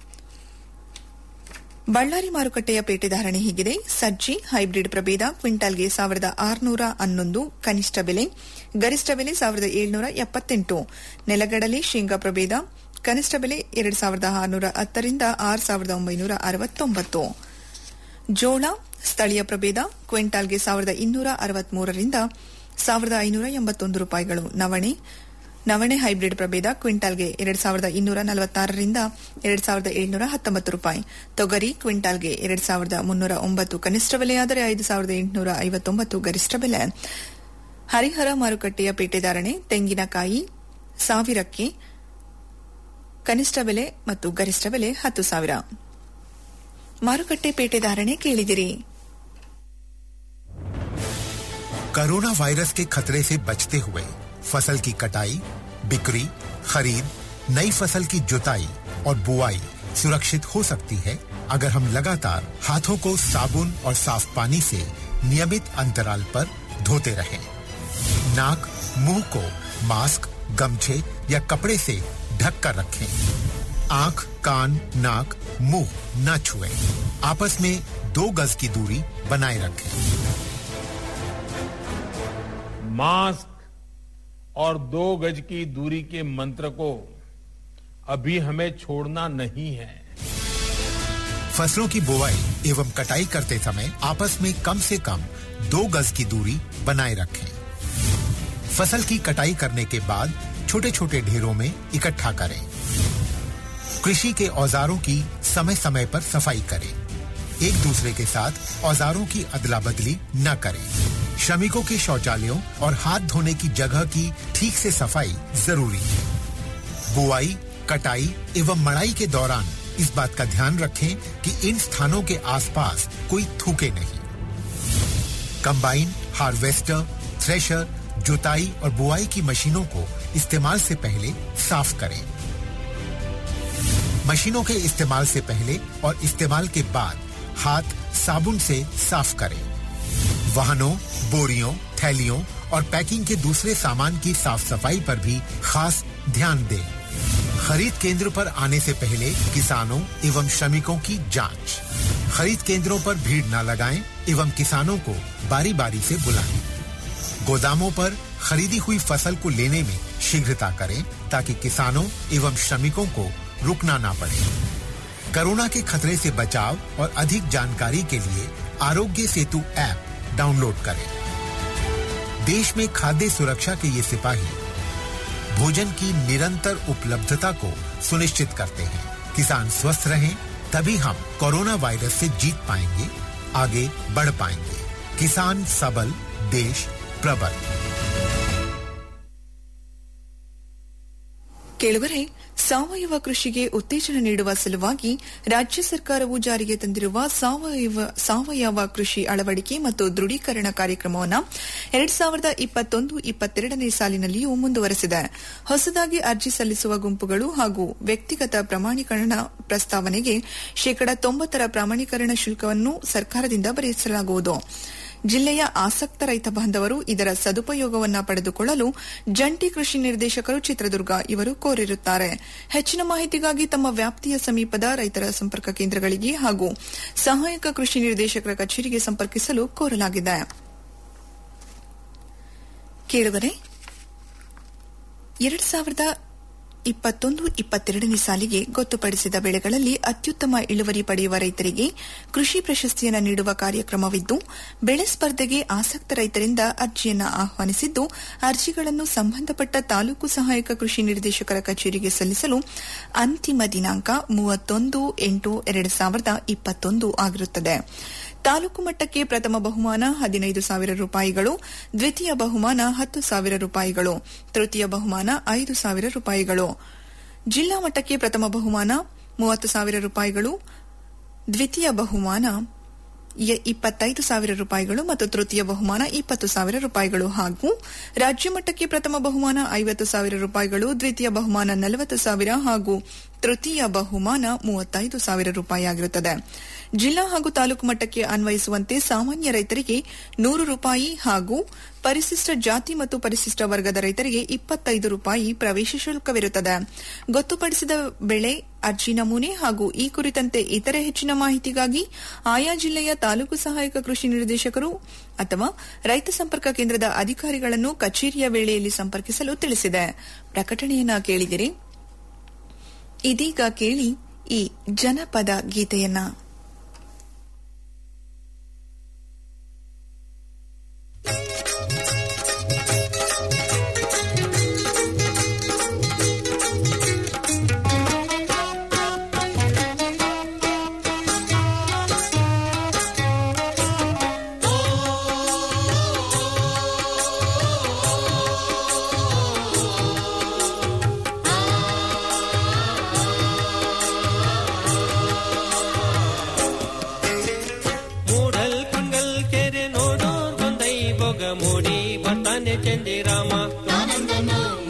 ಬಳ್ಳಾರಿ ಮಾರುಕಟ್ಟೆಯ ಪೇಟೆ ಧಾರಣೆ ಹೀಗಿದೆ ಸಜ್ಜಿ ಹೈಬ್ರಿಡ್ ಪ್ರಭೇದ ಕ್ವಿಂಟಾಲ್ಗೆ ಸಾವಿರದ ಆರುನೂರ ಹನ್ನೊಂದು ಕನಿಷ್ಠ ಬೆಲೆ ಗರಿಷ್ಠ ಬೆಲೆ ಸಾವಿರದ ಏಳುನೂರ ಎಪ್ಪತ್ತೆಂಟು ನೆಲಗಡಲೆ ಶೇಂಗಾ ಪ್ರಭೇದ ಕನಿಷ್ಠ ಬೆಲೆ ಎರಡು ಸಾವಿರದ ಆರುನೂರ ಹತ್ತರಿಂದ ಆರು ಸಾವಿರದ ಒಂಬೈನೂರ ಅರವತ್ತೊಂಬತ್ತು ಜೋಳ ಸ್ಥಳೀಯ ಪ್ರಭೇದ ಕ್ವಿಂಟಾಲ್ಗೆ ಸಾವಿರದ ಇನ್ನೂರ ಅರವತ್ಮೂರರಿಂದ ಸಾವಿರದ ಐನೂರ ಎಂಬತ್ತೊಂದು ರೂಪಾಯಿಗಳು ನವಣೆ ನವಣೆ ಹೈಬ್ರಿಡ್ ಪ್ರಭೇದ ಕ್ವಿಂಟಾಲ್ಗೆ ಎರಡು ಸಾವಿರದ ಇನ್ನೂರ ನಲವತ್ತಾರರಿಂದ ಎರಡು ಸಾವಿರದ ಏಳುನೂರ ಹತ್ತೊಂಬತ್ತು ರೂಪಾಯಿ ತೊಗರಿ ಕ್ವಿಂಟಾಲ್ಗೆ ಎರಡು ಸಾವಿರದ ಮುನ್ನೂರ ಒಂಬತ್ತು ಕನಿಷ್ಠ ಬೆಲೆಯಾದರೆ ಐದು ಸಾವಿರದ ಎಂಟುನೂರ ಐವತ್ತೊಂಬತ್ತು ಗರಿಷ್ಠ ಬೆಲೆ ಹರಿಹರ ಮಾರುಕಟ್ಟೆಯ ಪೇಟೆ ಧಾರಣೆ ತೆಂಗಿನಕಾಯಿ ಸಾವಿರಕ್ಕೆ ಕನಿಷ್ಠ ಬೆಲೆ ಮತ್ತು ಗರಿಷ್ಠ ಬೆಲೆ ಹತ್ತು ಸಾವಿರ ಮಾರುಕಟ್ಟೆ ಪೇಟೆ ಧಾರಣೆ ಕೇಳಿದಿರಿ कोरोना वायरस के खतरे से बचते हुए फसल की कटाई बिक्री खरीद नई फसल की जुताई और बुआई सुरक्षित हो सकती है अगर हम लगातार हाथों को साबुन और साफ पानी से नियमित अंतराल पर धोते रहें। नाक मुंह को मास्क गमछे या कपड़े से ढक कर रखें आंख कान नाक मुंह न छुएं। आपस में दो गज की दूरी बनाए रखें मास्क और दो गज की दूरी के मंत्र को अभी हमें छोड़ना नहीं है फसलों की बुवाई एवं कटाई करते समय आपस में कम से कम दो गज की दूरी बनाए रखें फसल की कटाई करने के बाद छोटे छोटे ढेरों में इकट्ठा करें कृषि के औजारों की समय समय पर सफाई करें एक दूसरे के साथ औजारों की अदला बदली न करें श्रमिकों के शौचालयों और हाथ धोने की जगह की ठीक से सफाई जरूरी है बुआई कटाई एवं मड़ाई के दौरान इस बात का ध्यान रखें कि इन स्थानों के आसपास कोई थूके नहीं कंबाइन हार्वेस्टर थ्रेशर जुताई और बुआई की मशीनों को इस्तेमाल से पहले साफ करें मशीनों के इस्तेमाल से पहले और इस्तेमाल के बाद हाथ साबुन से साफ करें वाहनों बोरियों थैलियों और पैकिंग के दूसरे सामान की साफ सफाई पर भी खास ध्यान दें खरीद केंद्र पर आने से पहले किसानों एवं श्रमिकों की जांच खरीद केंद्रों पर भीड़ न लगाएं एवं किसानों को बारी बारी से बुलाएं गोदामों पर खरीदी हुई फसल को लेने में शीघ्रता करें ताकि किसानों एवं श्रमिकों को रुकना ना पड़े कोरोना के खतरे से बचाव और अधिक जानकारी के लिए आरोग्य सेतु ऐप डाउनलोड करें देश में खाद्य सुरक्षा के ये सिपाही भोजन की निरंतर उपलब्धता को सुनिश्चित करते हैं किसान स्वस्थ रहें तभी हम कोरोना वायरस से जीत पाएंगे आगे बढ़ पाएंगे किसान सबल देश प्रबल ಕೇಳುವರೆ ಸಾವಯವ ಕೃಷಿಗೆ ಉತ್ತೇಜನ ನೀಡುವ ಸಲುವಾಗಿ ರಾಜ್ಯ ಸರ್ಕಾರವು ಜಾರಿಗೆ ತಂದಿರುವ ಸಾವಯವ ಸಾವಯವ ಕೃಷಿ ಅಳವಡಿಕೆ ಮತ್ತು ದೃಢೀಕರಣ ಕಾರ್ಯಕ್ರಮವನ್ನು ಎರಡ್ ಸಾವಿರದ ಇಪ್ಪತ್ತೊಂದು ಇಪ್ಪತ್ತೆರಡನೇ ಸಾಲಿನಲ್ಲಿಯೂ ಮುಂದುವರೆಸಿದೆ ಹೊಸದಾಗಿ ಅರ್ಜಿ ಸಲ್ಲಿಸುವ ಗುಂಪುಗಳು ಹಾಗೂ ವ್ಯಕ್ತಿಗತ ಪ್ರಮಾಣೀಕರಣ ಪ್ರಸ್ತಾವನೆಗೆ ಶೇಕಡಾ ತೊಂಬತ್ತರ ಪ್ರಮಾಣೀಕರಣ ಶುಲ್ಕವನ್ನು ಸರ್ಕಾರದಿಂದ ಭರಿಸಲಾಗುವುದು ಜಿಲ್ಲೆಯ ಆಸಕ್ತ ರೈತ ಬಾಂಧವರು ಇದರ ಸದುಪಯೋಗವನ್ನ ಪಡೆದುಕೊಳ್ಳಲು ಜಂಟಿ ಕೃಷಿ ನಿರ್ದೇಶಕರು ಚಿತ್ರದುರ್ಗ ಇವರು ಕೋರಿರುತ್ತಾರೆ ಹೆಚ್ಚಿನ ಮಾಹಿತಿಗಾಗಿ ತಮ್ಮ ವ್ಯಾಪ್ತಿಯ ಸಮೀಪದ ರೈತರ ಸಂಪರ್ಕ ಕೇಂದ್ರಗಳಿಗೆ ಹಾಗೂ ಸಹಾಯಕ ಕೃಷಿ ನಿರ್ದೇಶಕರ ಕಚೇರಿಗೆ ಸಂಪರ್ಕಿಸಲು ಕೋರಲಾಗಿದೆ ಕೇಳುವರೆ ಎರಡ್ ಸಾವಿರದ ಇಪ್ಪತ್ತೊಂದು ಇಪ್ಪತ್ತೆರಡನೇ ಸಾಲಿಗೆ ಗೊತ್ತುಪಡಿಸಿದ ಬೆಳೆಗಳಲ್ಲಿ ಅತ್ಯುತ್ತಮ ಇಳುವರಿ ಪಡೆಯುವ ರೈತರಿಗೆ ಕೃಷಿ ಪ್ರಶಸ್ತಿಯನ್ನು ನೀಡುವ ಕಾರ್ಯಕ್ರಮವಿದ್ದು ಬೆಳೆ ಸ್ಪರ್ಧೆಗೆ ಆಸಕ್ತ ರೈತರಿಂದ ಅರ್ಜಿಯನ್ನು ಆಹ್ವಾನಿಸಿದ್ದು ಅರ್ಜಿಗಳನ್ನು ಸಂಬಂಧಪಟ್ಟ ತಾಲೂಕು ಸಹಾಯಕ ಕೃಷಿ ನಿರ್ದೇಶಕರ ಕಚೇರಿಗೆ ಸಲ್ಲಿಸಲು ಅಂತಿಮ ದಿನಾಂಕ ಮೂವತ್ತೊಂದು ಎಂಟು ಎರಡು ಸಾವಿರದ ಇಪ್ಪತ್ತೊಂದು ಆಗಿರುತ್ತದೆ ತಾಲೂಕು ಮಟ್ಟಕ್ಕೆ ಪ್ರಥಮ ಬಹುಮಾನ ಹದಿನೈದು ಸಾವಿರ ರೂಪಾಯಿಗಳು ದ್ವಿತೀಯ ಬಹುಮಾನ ಹತ್ತು ಸಾವಿರ ರೂಪಾಯಿಗಳು ತೃತೀಯ ಬಹುಮಾನ ಐದು ಸಾವಿರ ರೂಪಾಯಿಗಳು ಜಿಲ್ಲಾ ಮಟ್ಟಕ್ಕೆ ಪ್ರಥಮ ಬಹುಮಾನ ಮೂವತ್ತು ಸಾವಿರ ರೂಪಾಯಿಗಳು ದ್ವಿತೀಯ ಬಹುಮಾನ ಇಪ್ಪತ್ತೈದು ಸಾವಿರ ರೂಪಾಯಿಗಳು ಮತ್ತು ತೃತೀಯ ಬಹುಮಾನ ಇಪ್ಪತ್ತು ಸಾವಿರ ರೂಪಾಯಿಗಳು ಹಾಗೂ ರಾಜ್ಯ ಮಟ್ಟಕ್ಕೆ ಪ್ರಥಮ ಬಹುಮಾನ ಐವತ್ತು ಸಾವಿರ ರೂಪಾಯಿಗಳು ದ್ವಿತೀಯ ಬಹುಮಾನ ನಲವತ್ತು ಸಾವಿರ ಹಾಗೂ ತೃತೀಯ ಬಹುಮಾನ ಮೂವತ್ತೈದು ಸಾವಿರ ರೂಪಾಯಿ ಆಗಿರುತ್ತದೆ ಜಿಲ್ಲಾ ಹಾಗೂ ತಾಲೂಕು ಮಟ್ಟಕ್ಕೆ ಅನ್ವಯಿಸುವಂತೆ ಸಾಮಾನ್ಯ ರೈತರಿಗೆ ನೂರು ರೂಪಾಯಿ ಹಾಗೂ ಪರಿಶಿಷ್ಟ ಜಾತಿ ಮತ್ತು ಪರಿಶಿಷ್ಟ ವರ್ಗದ ರೈತರಿಗೆ ಇಪ್ಪತ್ತೈದು ರೂಪಾಯಿ ಪ್ರವೇಶ ಶುಲ್ಕವಿರುತ್ತದೆ ಗೊತ್ತುಪಡಿಸಿದ ಬೆಳೆ ಅರ್ಜಿ ನಮೂನೆ ಹಾಗೂ ಈ ಕುರಿತಂತೆ ಇತರೆ ಹೆಚ್ಚಿನ ಮಾಹಿತಿಗಾಗಿ ಆಯಾ ಜಿಲ್ಲೆಯ ತಾಲೂಕು ಸಹಾಯಕ ಕೃಷಿ ನಿರ್ದೇಶಕರು ಅಥವಾ ರೈತ ಸಂಪರ್ಕ ಕೇಂದ್ರದ ಅಧಿಕಾರಿಗಳನ್ನು ಕಚೇರಿಯ ವೇಳೆಯಲ್ಲಿ ಸಂಪರ್ಕಿಸಲು ತಿಳಿಸಿದೆ ಪ್ರಕಟಣೆಯನ್ನ ಕೇಳಿದಿರಿ ಇದೀಗ ಕೇಳಿ ಈ ಜನಪದ ಗೀತೆಯನ್ನ ಆ ಯೋಗ ಮೂಡಿ ಬರ್ತಾನೆ ಚಂದಿರಾಮ